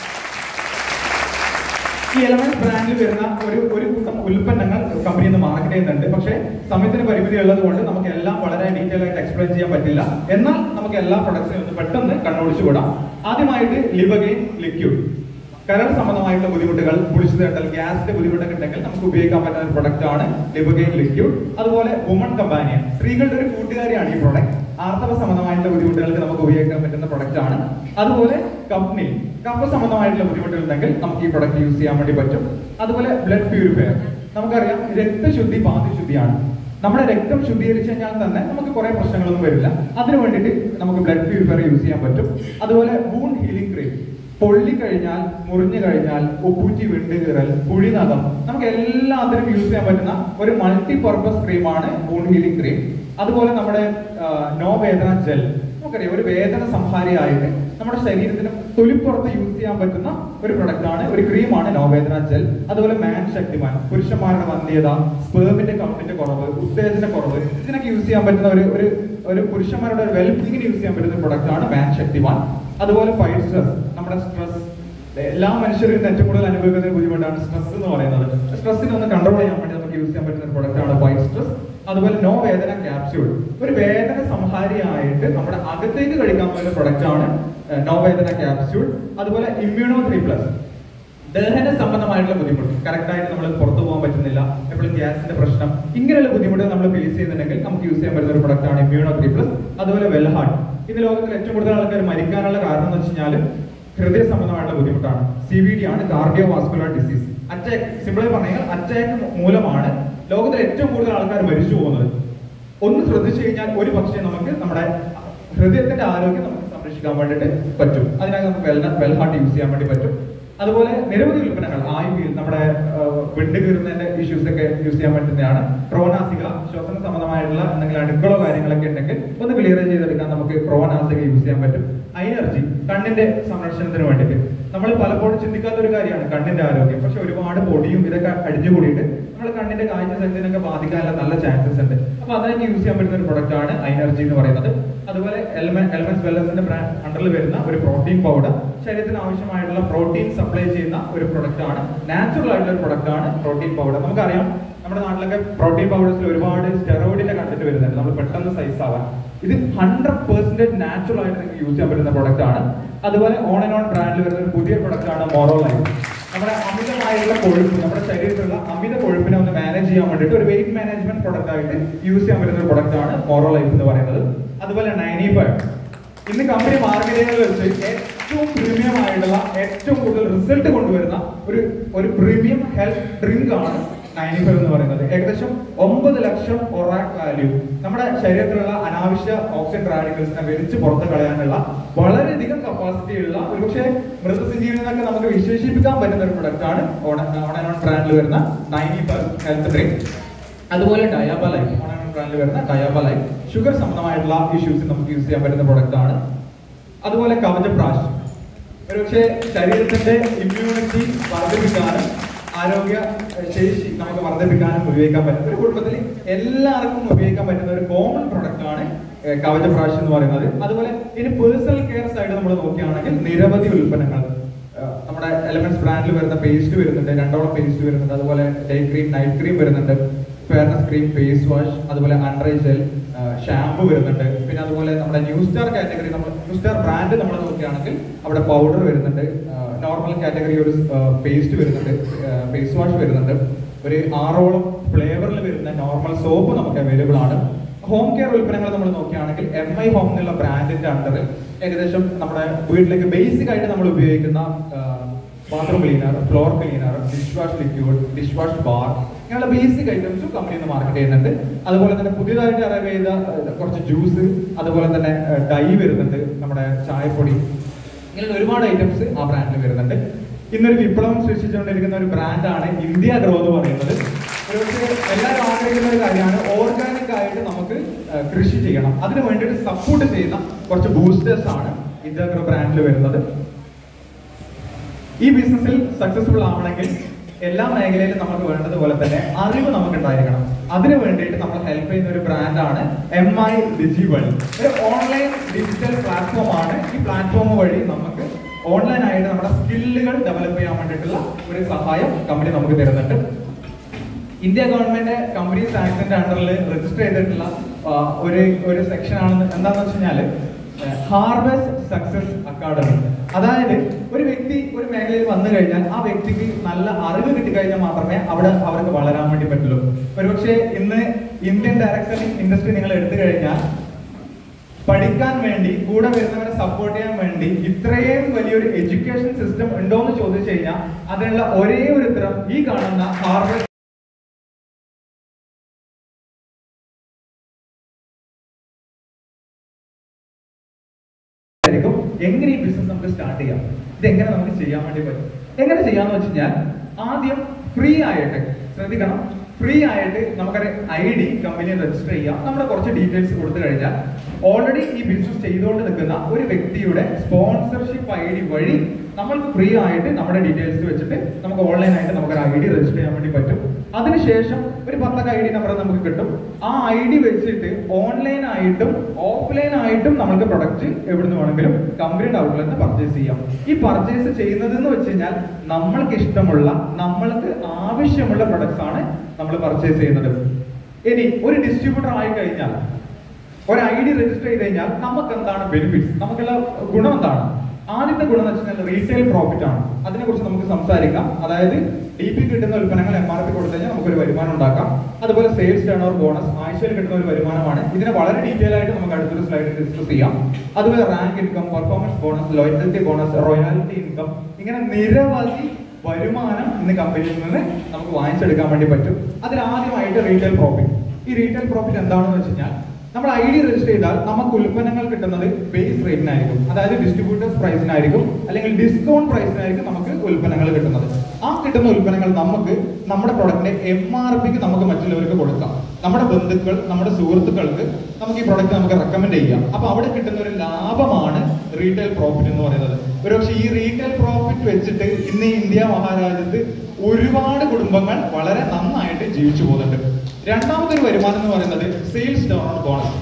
ഈ എലമെന്റ് ബ്രാൻഡിൽ വരുന്ന ഒരു ഒരു കൂട്ടം ഉൽപ്പന്നങ്ങൾ കമ്പനി ഇന്ന് മാർക്കറ്റ് ചെയ്യുന്നുണ്ട് പക്ഷേ സമയത്തിന് പരിമിതി ഉള്ളത് കൊണ്ട് നമുക്ക് എല്ലാം വളരെ ഡീറ്റെയിൽ ആയിട്ട് എക്സ്പ്ലെയിൻ ചെയ്യാൻ പറ്റില്ല എന്നാൽ നമുക്ക് എല്ലാ പ്രൊഡക്ട്സിനും ഒന്ന് പെട്ടെന്ന് കണ്ണോടിച്ചു വിടാം ആദ്യമായിട്ട് ലിബഗെയിൻ ലിക്വിഡ് കരൾ സംബന്ധമായിട്ടുള്ള ബുദ്ധിമുട്ടുകൾ കുളിച്ചു തേട്ടൽ ഗ്യാസിന്റെ ബുദ്ധിമുട്ടൊക്കെ ഉണ്ടെങ്കിൽ നമുക്ക് ഉപയോഗിക്കാൻ പറ്റുന്ന ഒരു പ്രൊഡക്റ്റ് ആണ് ലിബഗെയിൻ ലിക്വിഡ് അതുപോലെ വുമൺ കമ്പാനിയൻ സ്ത്രീകളുടെ ഒരു കൂട്ടുകാരിയാണ് ഈ പ്രൊഡക്റ്റ് ആർത്തവ സംബന്ധമായിട്ടുള്ള ബുദ്ധിമുട്ടുകൾക്ക് നമുക്ക് ഉപയോഗിക്കാൻ പറ്റുന്ന പ്രൊഡക്റ്റ് ആണ് അതുപോലെ കപ്നിൽ കഫ സംബന്ധമായിട്ടുള്ള ബുദ്ധിമുട്ടുകൾ ഉണ്ടെങ്കിൽ നമുക്ക് ഈ പ്രൊഡക്റ്റ് യൂസ് ചെയ്യാൻ വേണ്ടി പറ്റും അതുപോലെ ബ്ലഡ് പ്യൂരിഫയർ നമുക്കറിയാം രക്തശുദ്ധി പാതിശുദ്ധിയാണ് നമ്മുടെ രക്തം ശുദ്ധീകരിച്ചു കഴിഞ്ഞാൽ തന്നെ നമുക്ക് കുറെ പ്രശ്നങ്ങളൊന്നും വരില്ല അതിനു വേണ്ടിയിട്ട് നമുക്ക് ബ്ലഡ് പ്യൂരിഫയർ യൂസ് ചെയ്യാൻ പറ്റും അതുപോലെ വൂൺ ഹീലിംഗ് ക്രീം പൊള്ളി കഴിഞ്ഞാൽ മുറിഞ്ഞു കഴിഞ്ഞാൽ ഉപ്പൂറ്റി വിണ്ട് കീറൽ പുഴിനകം നമുക്ക് എല്ലാത്തിനും യൂസ് ചെയ്യാൻ പറ്റുന്ന ഒരു മൾട്ടി പർപ്പസ് ക്രീമാണ് വൂൺ ഹീലിംഗ് ക്രീം അതുപോലെ നമ്മുടെ ആ, നോ വേദന ജെൽ നമുക്കറിയാം ഒരു വേദന സംഹാരിയായിട്ട് നമ്മുടെ ശരീരത്തിന് തൊലിപ്പുറത്ത് യൂസ് ചെയ്യാൻ പറ്റുന്ന ഒരു പ്രൊഡക്റ്റ് ആണ് ഒരു ക്രീമാണ് നോവേദന ജെൽ അതുപോലെ മാൻ ശക്തിമാൻ പുരുഷന്മാരുടെ വന്ധ്യത സ്പേമിന്റെ കൗണ്ടിന്റെ കുറവ് ഉത്തേജന കുറവ് ഇതിനൊക്കെ യൂസ് ചെയ്യാൻ പറ്റുന്ന ഒരു ഒരു ഒരു പുരുഷന്മാരുടെ ഒരു വെൽബീങ്ങിന് യൂസ് ചെയ്യാൻ പറ്റുന്ന പ്രൊഡക്റ്റ് ആണ് മാൻ ശക്തിമാൻ അതുപോലെ ഫൈറ്റ് സ്ട്രെസ് നമ്മുടെ സ്ട്രെസ് എല്ലാ മനുഷ്യരും ഇന്ന് ഏറ്റവും കൂടുതൽ അനുഭവിക്കുന്ന ഒരു ബുദ്ധിമുട്ടാണ് സ്ട്രെസ് എന്ന് പറയുന്നത് സ്ട്രെസ്സിനെ ഒന്ന് കൺട്രോൾ ചെയ്യാൻ വേണ്ടി നമുക്ക് യൂസ് ചെയ്യാൻ പറ്റുന്ന ഒരു പ്രൊഡക്റ്റ് ആണ് ഫൈറ്റ് സ്ട്രെസ് അതുപോലെ നോ വേദന ക്യാപ്സ്യൂൾ ഒരു വേദന സംഹാരിയായിട്ട് നമ്മുടെ അകത്തേക്ക് കഴിക്കാൻ പറ്റുന്ന പ്രൊഡക്റ്റ് ആണ് നോ വേദന ക്യാപ്സ്യൂൾ അതുപോലെ ഇമ്മ്യൂണോ ത്രീ പ്ലസ് ദഹന സംബന്ധമായിട്ടുള്ള ബുദ്ധിമുട്ട് കറക്റ്റ് ആയിട്ട് നമ്മൾ പുറത്തു പോകാൻ പറ്റുന്നില്ല എപ്പോഴും ഗ്യാസിന്റെ പ്രശ്നം ഇങ്ങനെയുള്ള ബുദ്ധിമുട്ട് നമ്മൾ ഫേസ് ചെയ്യുന്നുണ്ടെങ്കിൽ നമുക്ക് യൂസ് ചെയ്യാൻ പറ്റുന്ന ഒരു പ്രൊഡക്റ്റ് ആണ് ഇമ്മ്യൂണോ ത്രീ പ്ലസ് അതുപോലെ വെൽഹാർട്ട് ഇന്ന് ലോകത്തിൽ ഏറ്റവും കൂടുതൽ ആൾക്കാർ മരിക്കാനുള്ള കാരണം എന്ന് വെച്ച് കഴിഞ്ഞാൽ ഹൃദയ സംബന്ധമായിട്ടുള്ള ബുദ്ധിമുട്ടാണ് സി വി ഡി ആണ് കാർഡിയോ വാസ്കുലർ ഡിസീസ് അറ്റാക്ക് സിമ്പിളായി പറഞ്ഞാൽ അറ്റാക്ക് മൂലമാണ് ലോകത്തിൽ ഏറ്റവും കൂടുതൽ ആൾക്കാർ മരിച്ചു പോകുന്നത് ഒന്ന് ശ്രദ്ധിച്ചു കഴിഞ്ഞാൽ ഒരു പക്ഷേ നമുക്ക് നമ്മുടെ ഹൃദയത്തിന്റെ ആരോഗ്യം നമുക്ക് സംരക്ഷിക്കാൻ വേണ്ടിയിട്ട് പറ്റും അതിനായി നമുക്ക് വെൽ വെൽഹാർട്ട് യൂസ് ചെയ്യാൻ വേണ്ടി പറ്റും അതുപോലെ നിരവധി ഉൽപ്പന്നങ്ങൾ ആയുവിൽ നമ്മുടെ വിണ്ട് കീറുന്നതിന്റെ ഇഷ്യൂസ് ഒക്കെ യൂസ് ചെയ്യാൻ പറ്റുന്നതാണ് പ്രോനാസിക ശ്വസന സംബന്ധമായിട്ടുള്ള എന്തെങ്കിലും അടുക്കളോ കാര്യങ്ങളൊക്കെ ഉണ്ടെങ്കിൽ ഒന്ന് ക്ലിയർ ചെയ്തെടുക്കാൻ നമുക്ക് പ്രോനാസിക യൂസ് ചെയ്യാൻ പറ്റും എനർജി കണ്ണിന്റെ സംരക്ഷണത്തിന് വേണ്ടിയിട്ട് നമ്മൾ പലപ്പോഴും ചിന്തിക്കാത്ത ഒരു കാര്യമാണ് കണ്ണിന്റെ ആരോഗ്യം പക്ഷെ ഒരുപാട് പൊടിയും ഇതൊക്കെ അടിഞ്ഞുകൂടിയിട്ട് നമ്മുടെ കണ്ണിന്റെ കാഴ്ച ശക്തിനൊക്കെ ബാധിക്കാനുള്ള നല്ല ചാൻസസ് ഉണ്ട് അപ്പൊ അതിനൊക്കെ യൂസ് ചെയ്യാൻ പറ്റുന്ന ഒരു പ്രൊഡക്റ്റ് ആണ് എനർജി എന്ന് പറയുന്നത് അതുപോലെ എലമെന്റ്സ് വെല്ലസിന്റെ ബ്രാൻഡ് അണ്ടറിൽ വരുന്ന ഒരു പ്രോട്ടീൻ പൗഡർ ശരീരത്തിന് ആവശ്യമായിട്ടുള്ള പ്രോട്ടീൻ സപ്ലൈ ചെയ്യുന്ന ഒരു പ്രൊഡക്റ്റ് ആണ് നാച്ചുറൽ ആയിട്ടുള്ള ഒരു പ്രൊഡക്റ്റ് ആണ് പ്രോട്ടീൻ പൗഡർ നമുക്കറിയാം നമ്മുടെ നാട്ടിലൊക്കെ പ്രോട്ടീൻ പൗഡേഴ്സിൽ ഒരുപാട് സ്റ്റെറോയിഡിന്റെ കണ്ടിട്ട് വരുന്നുണ്ട് നമ്മൾ പെട്ടെന്ന് സൈസ് ആവാൻ ഇത് ഹൺഡ്രഡ് പെർസെന്റേജ് നാച്ചുറൽ ആയിട്ട് നിങ്ങൾക്ക് യൂസ് ചെയ്യാൻ പറ്റുന്ന പ്രൊഡക്റ്റ് ആണ് അതുപോലെ ഓൺ ആൻഡ് ഓൺ ബ്രാൻഡിൽ വരുന്ന ഒരു പുതിയ പ്രൊഡക്റ്റ് ആണ് മോറോ ലൈഫ് നമ്മുടെ അമിതമായിട്ടുള്ള കൊഴുപ്പ് നമ്മുടെ ശരീരത്തിലുള്ള അമിത കൊഴുപ്പിനെ ഒന്ന് മാനേജ് ചെയ്യാൻ വേണ്ടിയിട്ട് ഒരു വെയിറ്റ് മാനേജ്മെന്റ് പ്രൊഡക്റ്റ് ആയിട്ട് യൂസ് ചെയ്യാൻ പറ്റുന്ന ഒരു പ്രൊഡക്റ്റ് ആണ് മോറോ ലൈഫ് എന്ന് പറയുന്നത് അതുപോലെ നയനി ഫൈവ് ഇന്ന് കമ്പനി മാർക്കറ്റിംഗിൽ വെച്ച് ഏറ്റവും പ്രീമിയം ആയിട്ടുള്ള ഏറ്റവും കൂടുതൽ റിസൾട്ട് കൊണ്ടുവരുന്ന ഒരു ഒരു പ്രീമിയം ഹെൽത്ത് ഡ്രിങ്ക് ആണ് നയനി ഫൈവ് എന്ന് പറയുന്നത് ഏകദേശം ഒമ്പത് ലക്ഷം ഒറാക് വാല്യൂ നമ്മുടെ ശരീരത്തിലുള്ള അനാവശ്യ ഓക്സിജൻ റാഡിക്കൽസിനെ വലിച്ചു പുറത്ത് കളയാനുള്ള വളരെയധികം കപ്പാസിറ്റി ഉള്ള ഒരുപക്ഷെ മൃതസഞ്ജീവനൊക്കെ നമുക്ക് വിശേഷിപ്പിക്കാൻ പറ്റുന്ന ഒരു പ്രൊഡക്റ്റ് ആണ് ഓൺ ഓൺ ബ്രാൻഡിൽ വരുന്ന നയനി ഫൈവ് ഹെൽത്ത് ഡ്രിങ്ക് അതുപോലെ ഡയാബ ലൈഫ് ഓൺ ബ്രാൻഡിൽ വരുന്ന ഡയാബ ലൈഫ് ഷുഗർ സംബന്ധമായിട്ടുള്ള ഇഷ്യൂസ് നമുക്ക് യൂസ് ചെയ്യാൻ പറ്റുന്ന പ്രൊഡക്റ്റ് ആണ് അതുപോലെ കവചപ്രാശ് ഒരുപക്ഷെ ശരീരത്തിന്റെ ഇമ്മ്യൂണിറ്റി വർദ്ധിപ്പിക്കാനും ആരോഗ്യ ശേഷി നമുക്ക് വർദ്ധിപ്പിക്കാനും ഉപയോഗിക്കാൻ പറ്റുന്ന ഒരു കുടുംബത്തിൽ എല്ലാവർക്കും ഉപയോഗിക്കാൻ പറ്റുന്ന ഒരു കോമൺ പ്രൊഡക്റ്റ് ആണ് ഏഹ്, കവചപ്രാശ് എന്ന് പറയുന്നത് അതുപോലെ ഇനി പേഴ്സണൽ കെയർ സൈഡ് നമ്മൾ നോക്കുകയാണെങ്കിൽ നിരവധി ഉൽപ്പന്നങ്ങൾ ഏഹ്, നമ്മുടെ എലമെന്റ്സ് ബ്രാൻഡിൽ വരുന്ന പേസ്റ്റ് വരുന്നുണ്ട് രണ്ടോളം പേസ്റ്റ് വരുന്നുണ്ട് അതുപോലെ ഡേ ക്രീം നൈറ്റ് ക്രീം വരുന്നുണ്ട് ഫെയർനെസ് ക്രീം ഫേസ് വാഷ് അതുപോലെ അണ്ടർ ജെൽ ഷാമ്പു വരുന്നുണ്ട് പിന്നെ അതുപോലെ നമ്മുടെ ന്യൂ സ്റ്റാർ കാറ്റഗറി നമ്മൾ ന്യൂ സ്റ്റാർ ബ്രാൻഡ് നമ്മൾ നോക്കുകയാണെങ്കിൽ അവിടെ പൗഡർ വരുന്നുണ്ട് നോർമൽ കാറ്റഗറി ഒരു പേസ്റ്റ് വരുന്നുണ്ട് ഫേസ് വാഷ് വരുന്നുണ്ട് ഒരു ആറോളം ഫ്ലേവറിൽ വരുന്ന നോർമൽ സോപ്പ് നമുക്ക് അവൈലബിൾ ആണ് ഹോം കെയർ ഉൽപ്പന്നങ്ങൾ നമ്മൾ നോക്കുകയാണെങ്കിൽ എം ഐ ഹോം എന്നുള്ള ബ്രാൻഡിന്റെ അണ്ടറിൽ ഏകദേശം നമ്മുടെ വീട്ടിലേക്ക് ബേസിക് ആയിട്ട് നമ്മൾ ഉപയോഗിക്കുന്ന bathroom cleaner floor cleaner dish wash liquid dish wash bar ഇങ്ങനെയുള്ള ബേസിക് ഐറ്റംസും കമ്പനി ഇന്ന് മാർക്കറ്റ് ചെയ്യുന്നുണ്ട് അതുപോലെ തന്നെ പുതിയതായിട്ട് അറൈവ് ചെയ്ത ഏഹ്, കുറച്ച് ജ്യൂസ് അതുപോലെ തന്നെ ഡൈ വരുന്നുണ്ട് നമ്മുടെ ചായപ്പൊടി ഇങ്ങനെ ഒരുപാട് ഐറ്റംസ് ആ ബ്രാൻഡിൽ വരുന്നുണ്ട് ഇന്നൊരു വിപ്ലവം സൃഷ്ടിച്ചുകൊണ്ടിരിക്കുന്ന ഒരു ബ്രാൻഡാണ് ഇന്ത്യ ഗ്രോ എന്ന് പറയുന്നത് ഒരുപക്ഷെ എല്ലാവരും ആഗ്രഹിക്കുന്ന ഒരു കാര്യമാണ് ഓർഗാനിക് ആയിട്ട് നമുക്ക് ഏഹ്, കൃഷി ചെയ്യണം അതിന് വേണ്ടിയിട്ട് സപ്പോർട്ട് ചെയ്യുന്ന കുറച്ച് ബൂസ്റ്റേഴ്സ് ആണ് ഇന്ത്യ ഗ്രോ ബ്രാൻഡിൽ വരുന്നത് ഈ ബിസിനസ്സിൽ സക്സസ്ഫുൾ ആവണമെങ്കിൽ എല്ലാ മേഖലയിലും നമുക്ക് വേണ്ടതുപോലെ തന്നെ അറിവ് നമുക്ക് ഉണ്ടായിരിക്കണം അതിനു വേണ്ടിയിട്ട് നമ്മൾ ഹെൽപ്പ് ചെയ്യുന്ന ഒരു ബ്രാൻഡാണ് എം ഐ ഡിജി വഴി ഒരു ഓൺലൈൻ ഡിജിറ്റൽ പ്ലാറ്റ്ഫോം ആണ് ഈ പ്ലാറ്റ്ഫോം വഴി നമുക്ക് ഓൺലൈൻ ആയിട്ട് നമ്മുടെ സ്കില്ലുകൾ ഡെവലപ്പ് ചെയ്യാൻ വേണ്ടിയിട്ടുള്ള ഒരു സഹായം കമ്പനി നമുക്ക് തരുന്നുണ്ട് ഇന്ത്യ ഗവൺമെന്റ് കമ്പനീസ് ആക്ടിന്റെ അണ്ടറിൽ രജിസ്റ്റർ ചെയ്തിട്ടുള്ള ആ, ഒരു ഒരു സെക്ഷൻ ആണെന്ന് എന്താണെന്ന് വെച്ച് കഴിഞ്ഞാല് ഹാർവെസ്റ്റ് സക്സസ് അക്കാഡമി അതായത് ഒരു വ്യക്തി ഒരു മേഖലയിൽ വന്നു കഴിഞ്ഞാൽ ആ വ്യക്തിക്ക് നല്ല അറിവ് കിട്ടിക്കഴിഞ്ഞാൽ മാത്രമേ അവിടെ അവർക്ക് വളരാൻ വേണ്ടി പറ്റുള്ളൂ ഒരുപക്ഷെ ഇന്ന് ഇന്ത്യൻ ഡയറക്ട് സെല്ലിംഗ് ഇൻഡസ്ട്രി നിങ്ങൾ എടുത്തു കഴിഞ്ഞാൽ പഠിക്കാൻ വേണ്ടി കൂടെ വരുന്നവരെ സപ്പോർട്ട് ചെയ്യാൻ വേണ്ടി ഇത്രയും വലിയൊരു എഡ്യൂക്കേഷൻ സിസ്റ്റം ഉണ്ടോ എന്ന് ചോദിച്ചു കഴിഞ്ഞാൽ അതിനുള്ള ഒരേ ഒരു ഉത്തരം ഈ കാണുന്ന ഹാർവെസ്റ്റ് ആയിരിക്കും എങ്ങനെ ഈ ബിസിനസ് നമുക്ക് സ്റ്റാർട്ട് ചെയ്യാം ഇത് എങ്ങനെ നമുക്ക് ചെയ്യാൻ വേണ്ടി പറ്റും എങ്ങനെ ചെയ്യാന്ന് വെച്ച് കഴിഞ്ഞാൽ ആദ്യം ഫ്രീ ആയിട്ട് ശ്രദ്ധിക്കണം ഫ്രീ ആയിട്ട് നമുക്കൊരു ഐ ഡി കമ്പനി രജിസ്റ്റർ ചെയ്യാം നമ്മുടെ കുറച്ച് ഡീറ്റെയിൽസ് കൊടുത്തു കഴിഞ്ഞാൽ ഓൾറെഡി ഈ ബിസിനസ് ചെയ്തുകൊണ്ട് നിൽക്കുന്ന ഒരു വ്യക്തിയുടെ സ്പോൺസർഷിപ്പ് ഐ ഡി വഴി നമ്മൾക്ക് ഫ്രീ ആയിട്ട് നമ്മുടെ ഡീറ്റെയിൽസ് വെച്ചിട്ട് നമുക്ക് ഓൺലൈൻ ആയിട്ട് നമുക്ക് ഐ ഡി രജിസ്റ്റർ ചെയ്യാൻ വേണ്ടി പറ്റും അതിനുശേഷം ഒരു പത്തൊക്കെ ഐ ഡി നമ്പർ നമുക്ക് കിട്ടും ആ ഐ ഡി വെച്ചിട്ട് ഓൺലൈൻ ആയിട്ടും ഓഫ്ലൈൻ ആയിട്ടും നമുക്ക് പ്രൊഡക്റ്റ് എവിടുന്ന് വേണമെങ്കിലും കമ്പനിയുടെ ഔട്ട്ലെറ്റ് പർച്ചേസ് ചെയ്യാം ഈ പർച്ചേസ് ചെയ്യുന്നത് എന്ന് വെച്ച് കഴിഞ്ഞാൽ നമ്മൾക്ക് ഇഷ്ടമുള്ള നമ്മൾക്ക് ആവശ്യമുള്ള പ്രൊഡക്ട്സ് ആണ് നമ്മൾ പർച്ചേസ് ചെയ്യുന്നത് ഇനി ഒരു ഡിസ്ട്രിബ്യൂട്ടർ ആയി കഴിഞ്ഞാൽ ഒരു ഐ ഡി രജിസ്റ്റർ ചെയ്ത് കഴിഞ്ഞാൽ നമുക്ക് എന്താണ് ബെനിഫിറ്റ്സ് നമുക്കുള്ള ഗുണം എന്താണ് ആദ്യത്തെ ഗുണം എന്ന് വെച്ചാൽ റീറ്റെയിൽ പ്രോഫിറ്റ് ആണ് അതിനെ കുറിച്ച് നമുക്ക് സംസാരിക്കാം അതായത് ഡി പി കിട്ടുന്ന ഉൽപ്പന്നങ്ങൾ എം ആർ പി കൊടുത്തു കഴിഞ്ഞാൽ നമുക്കൊരു വരുമാനം ഉണ്ടാക്കാം അതുപോലെ സെയിൽസ് ടേൺ ഓവർ ബോണസ് ആഴ്ചയിൽ കിട്ടുന്ന ഒരു വരുമാനമാണ് ഇതിനെ വളരെ ഡീറ്റെയിൽ ആയിട്ട് നമുക്ക് അടുത്തൊരു സ്ലൈഡിൽ ഡിസ്കസ് ചെയ്യാം അതുപോലെ rank income performance bonus loyalty bonus royalty income ഇങ്ങനെ നിരവധി വരുമാനം ഇന്ന് കമ്പനിയിൽ നിന്ന് നമുക്ക് വാങ്ങിച്ചെടുക്കാൻ വേണ്ടി പറ്റും അതിൽ ആദ്യമായിട്ട് റീറ്റെയിൽ പ്രോഫിറ്റ് ഈ റീറ്റെയിൽ പ്രോഫിറ്റ് എന്താണെന്ന് വെച്ച് കഴിഞ്ഞാൽ നമ്മൾ ഐ ഡി രജിസ്റ്റർ ചെയ്താൽ നമുക്ക് ഉൽപ്പന്നങ്ങൾ കിട്ടുന്നത് ബേസ് റേറ്റിനായിരിക്കും അതായത് ഡിസ്ട്രിബ്യൂട്ടേഴ്സ് പ്രൈസിനായിരിക്കും അല്ലെങ്കിൽ ഡിസ്കൗണ്ട് പ്രൈസിനായിരിക്കും നമുക്ക് ഉൽപ്പന്നങ്ങൾ കിട്ടുന്നത് ആ കിട്ടുന്ന ഉൽപ്പന്നങ്ങൾ നമുക്ക് നമ്മുടെ പ്രൊഡക്റ്റിന്റെ എം ആർ പിക്ക് നമുക്ക് മറ്റുള്ളവർക്ക് കൊടുക്കാം നമ്മുടെ ബന്ധുക്കൾ നമ്മുടെ സുഹൃത്തുക്കൾക്ക് നമുക്ക് ഈ പ്രൊഡക്റ്റ് നമുക്ക് റെക്കമെൻഡ് ചെയ്യാം അപ്പൊ അവിടെ കിട്ടുന്ന ഒരു ലാഭമാണ് റീറ്റെയിൽ പ്രോഫിറ്റ് എന്ന് പറയുന്നത് ഒരുപക്ഷെ ഈ റീറ്റെയിൽ പ്രോഫിറ്റ് വെച്ചിട്ട് ഇന്ന് ഈ ഇന്ത്യ മഹാരാജ്യത്ത് ഒരുപാട് കുടുംബങ്ങൾ വളരെ നന്നായിട്ട് ജീവിച്ചു പോകുന്നുണ്ട് രണ്ടാമത്തെ ഒരു വരുമാനം എന്ന് പറയുന്നത് സെയിൽസ് ഡൗൺ ബോണസ്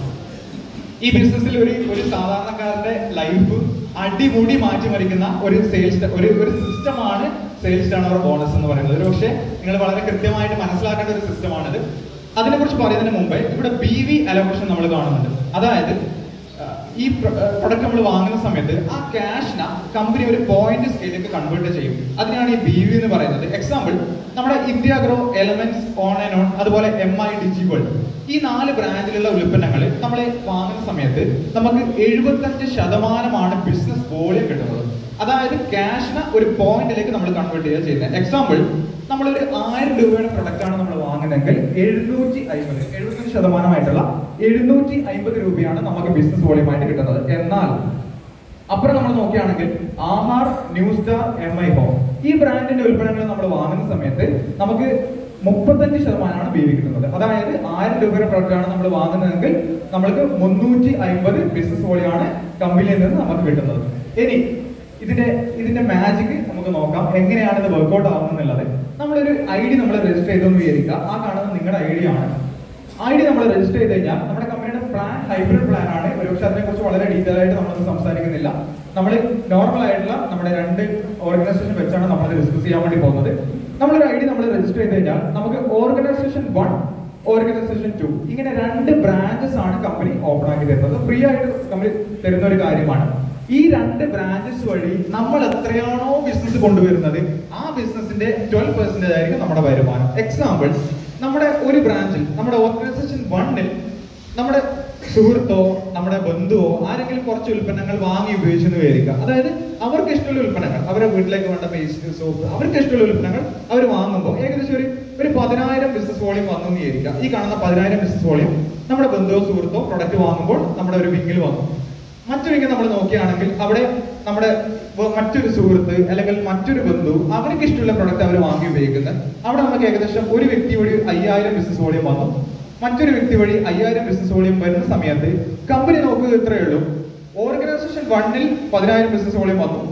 ഈ ബിസിനസ്സിൽ ഒരു ഒരു സാധാരണക്കാരന്റെ ലൈഫ് അടിമുടി മാറ്റിമറിക്കുന്ന ഒരു സെയിൽസ് ഒരു ഒരു സിസ്റ്റമാണ് സെയിൽസ് ടേൺ ഓവർ ബോണസ് എന്ന് പറയുന്നത് ഒരു പക്ഷേ നിങ്ങൾ വളരെ കൃത്യമായിട്ട് മനസ്സിലാക്കേണ്ട ഒരു സിസ്റ്റമാണിത് അതിനെക്കുറിച്ച് പറയുന്നതിന് മുമ്പ് ഇവിടെ ബി വി അലോക്കേഷൻ നമ്മൾ കാണുന്നുണ്ട് അതായത് അഹ് ഈ പ്രൊഡക്റ്റ് നമ്മൾ വാങ്ങുന്ന സമയത്ത് ആ ക്യാഷിനെ കമ്പനി ഒരു പോയിന്റ് സ്കെയിലേക്ക് കൺവേർട്ട് ചെയ്യും അതിനാണ് ഈ ബി വി എന്ന് പറയുന്നത് എക്സാമ്പിൾ നമ്മുടെ India grow elements on and on അതുപോലെ എം ഐ ഡിജി വേൾഡ് ഈ നാല് ബ്രാൻഡിലുള്ള ഉൽപ്പന്നങ്ങൾ നമ്മൾ വാങ്ങുന്ന സമയത്ത് നമുക്ക് എഴുപത്തഞ്ച് ശതമാനമാണ് ബിസിനസ് വോളിയം കിട്ടുന്നത് അതായത് ക്യാഷിനെ ഒരു പോയിന്റിലേക്ക് നമ്മൾ കൺവേർട്ട് ചെയ്യുക ചെയ്യുന്നത് എക്സാമ്പിൾ നമ്മളൊരു ആയിരം രൂപയുടെ പ്രൊഡക്റ്റ് ആണ് നമ്മൾ വാങ്ങുന്നതെങ്കിൽ എഴുന്നൂറ്റി അമ്പത് എഴുപത്തഞ്ച് ശതമാനമായിട്ടുള്ള എഴുന്നൂറ്റി അമ്പത് രൂപയാണ് നമുക്ക് ബിസിനസ് വോളിയമായിട്ട് കിട്ടുന്നത് എന്നാൽ അപ്പുറം നമ്മൾ നോക്കുകയാണെങ്കിൽ Aahar new star M I home ഈ ബ്രാൻഡിന്റെ ഉൽപ്പന്നങ്ങൾ നമ്മൾ വാങ്ങുന്ന സമയത്ത് നമുക്ക് മുപ്പത്തഞ്ച് ശതമാനമാണ് ബി വി കിട്ടുന്നത് അതായത് ആയിരം രൂപയുടെ പ്രൊഡക്റ്റ് ആണ് നമ്മൾ വാങ്ങുന്നതെങ്കിൽ നമ്മൾക്ക് മുന്നൂറ്റി അമ്പത് ബിസിനസ് വോളിയാണ് കമ്പനിയിൽ നിന്ന് നമുക്ക് കിട്ടുന്നത് ഇനി ഇതിന്റെ ഇതിന്റെ മാജിക് നമുക്ക് നോക്കാം എങ്ങനെയാണ് ഇത് വർക്ക്ഔട്ട് ആവുന്നുള്ളത് നമ്മളൊരു ഐ ഡി നമ്മൾ രജിസ്റ്റർ ചെയ്തെന്ന് വിചാരിക്കുക ആ കാണുന്നത് നിങ്ങളുടെ ഐ ഡി ആണ് ഐ ഡി നമ്മൾ രജിസ്റ്റർ ചെയ്ത് കഴിഞ്ഞാൽ നമ്മുടെ കമ്പനിയുടെ പ്ലാൻ ഹൈബ്രിഡ് പ്ലാൻ ആണ് ഒരുപക്ഷെ അതിനെക്കുറിച്ച് വളരെ ഡീറ്റെയിൽ ആയിട്ട് നമ്മളൊന്നും സംസാരിക്കുന്നില്ല നമ്മൾ നോർമൽ ആയിട്ടുള്ള നമ്മുടെ രണ്ട് ഓർഗനൈസേഷൻ വെച്ചാണ് നമ്മൾ ഡിസ്കസ് ചെയ്യാൻ വേണ്ടി പോകുന്നത് നമ്മളൊരു ഐ ഡി നമ്മൾ രജിസ്റ്റർ ചെയ്ത് കഴിഞ്ഞാൽ നമുക്ക് ഓർഗനൈസേഷൻ വൺ ഓർഗനൈസേഷൻ ടു ഇങ്ങനെ രണ്ട് ബ്രാഞ്ചസ് ആണ് കമ്പനി ഓപ്പൺ ആക്കി തരുന്നത് ഫ്രീ ആയിട്ട് കമ്പനി തരുന്ന ഒരു കാര്യമാണ് ഈ രണ്ട് ബ്രാഞ്ചസ് വഴി നമ്മൾ എത്രയാണോ ബിസിനസ് കൊണ്ടുവരുന്നത് ആ ബിസിനസിന്റെ ട്വൽവ് പെർസെന്റേജ് ആയിരിക്കും നമ്മുടെ വരുമാനം എക്സാമ്പിൾ നമ്മുടെ ഒരു ബ്രാഞ്ചിൽ നമ്മുടെ ഓർഗനൈസേഷൻ വണ്ണിൽ നമ്മുടെ സുഹൃത്തോ നമ്മുടെ ബന്ധുവോ ആരെങ്കിലും കുറച്ച് ഉൽപ്പന്നങ്ങൾ വാങ്ങി ഉപയോഗിച്ചെന്ന് വിചാരിക്കുക അതായത് അവർക്ക് ഇഷ്ടമുള്ള ഉൽപ്പന്നങ്ങൾ അവരുടെ വീട്ടിലേക്ക് വേണ്ട പേസ്റ്റ് സോപ്പ് അവർക്ക് ഇഷ്ടമുള്ള ഉൽപ്പന്നങ്ങൾ അവർ വാങ്ങുമ്പോൾ ഏകദേശം ഒരു ഒരു പതിനായിരം ബിസിനസ് വോളിയം വന്നു എന്ന് വിചാരിക്കുക ഈ കാണുന്ന പതിനായിരം ബിസിനസ് വോളിയം നമ്മുടെ ബന്ധുവോ സുഹൃത്തോ പ്രൊഡക്റ്റ് വാങ്ങുമ്പോൾ നമ്മുടെ ഒരു വിങ്ങിൽ വന്നു മറ്റൊരിക്കൽ നമ്മൾ നോക്കുകയാണെങ്കിൽ അവിടെ നമ്മുടെ വ- മറ്റൊരു സുഹൃത്ത് അല്ലെങ്കിൽ മറ്റൊരു ബന്ധു അവർക്ക് ഇഷ്ടമുള്ള പ്രൊഡക്റ്റ് അവർ വാങ്ങി ഉപയോഗിക്കുന്നത് അവിടെ നമുക്ക് ഏകദേശം ഒരു വ്യക്തി വഴി അയ്യായിരം ബിസിനസ് വോളിയം വന്നു മറ്റൊരു വ്യക്തി വഴി അയ്യായിരം ബിസിനസ് വോളിയം വരുന്ന സമയത്ത് കമ്പനി നോക്കുക ഇത്രയേ ഉള്ളൂ ഓർഗനൈസേഷൻ വണ്ണിൽ പതിനായിരം ബിസിനസ് വോളിയം വന്നു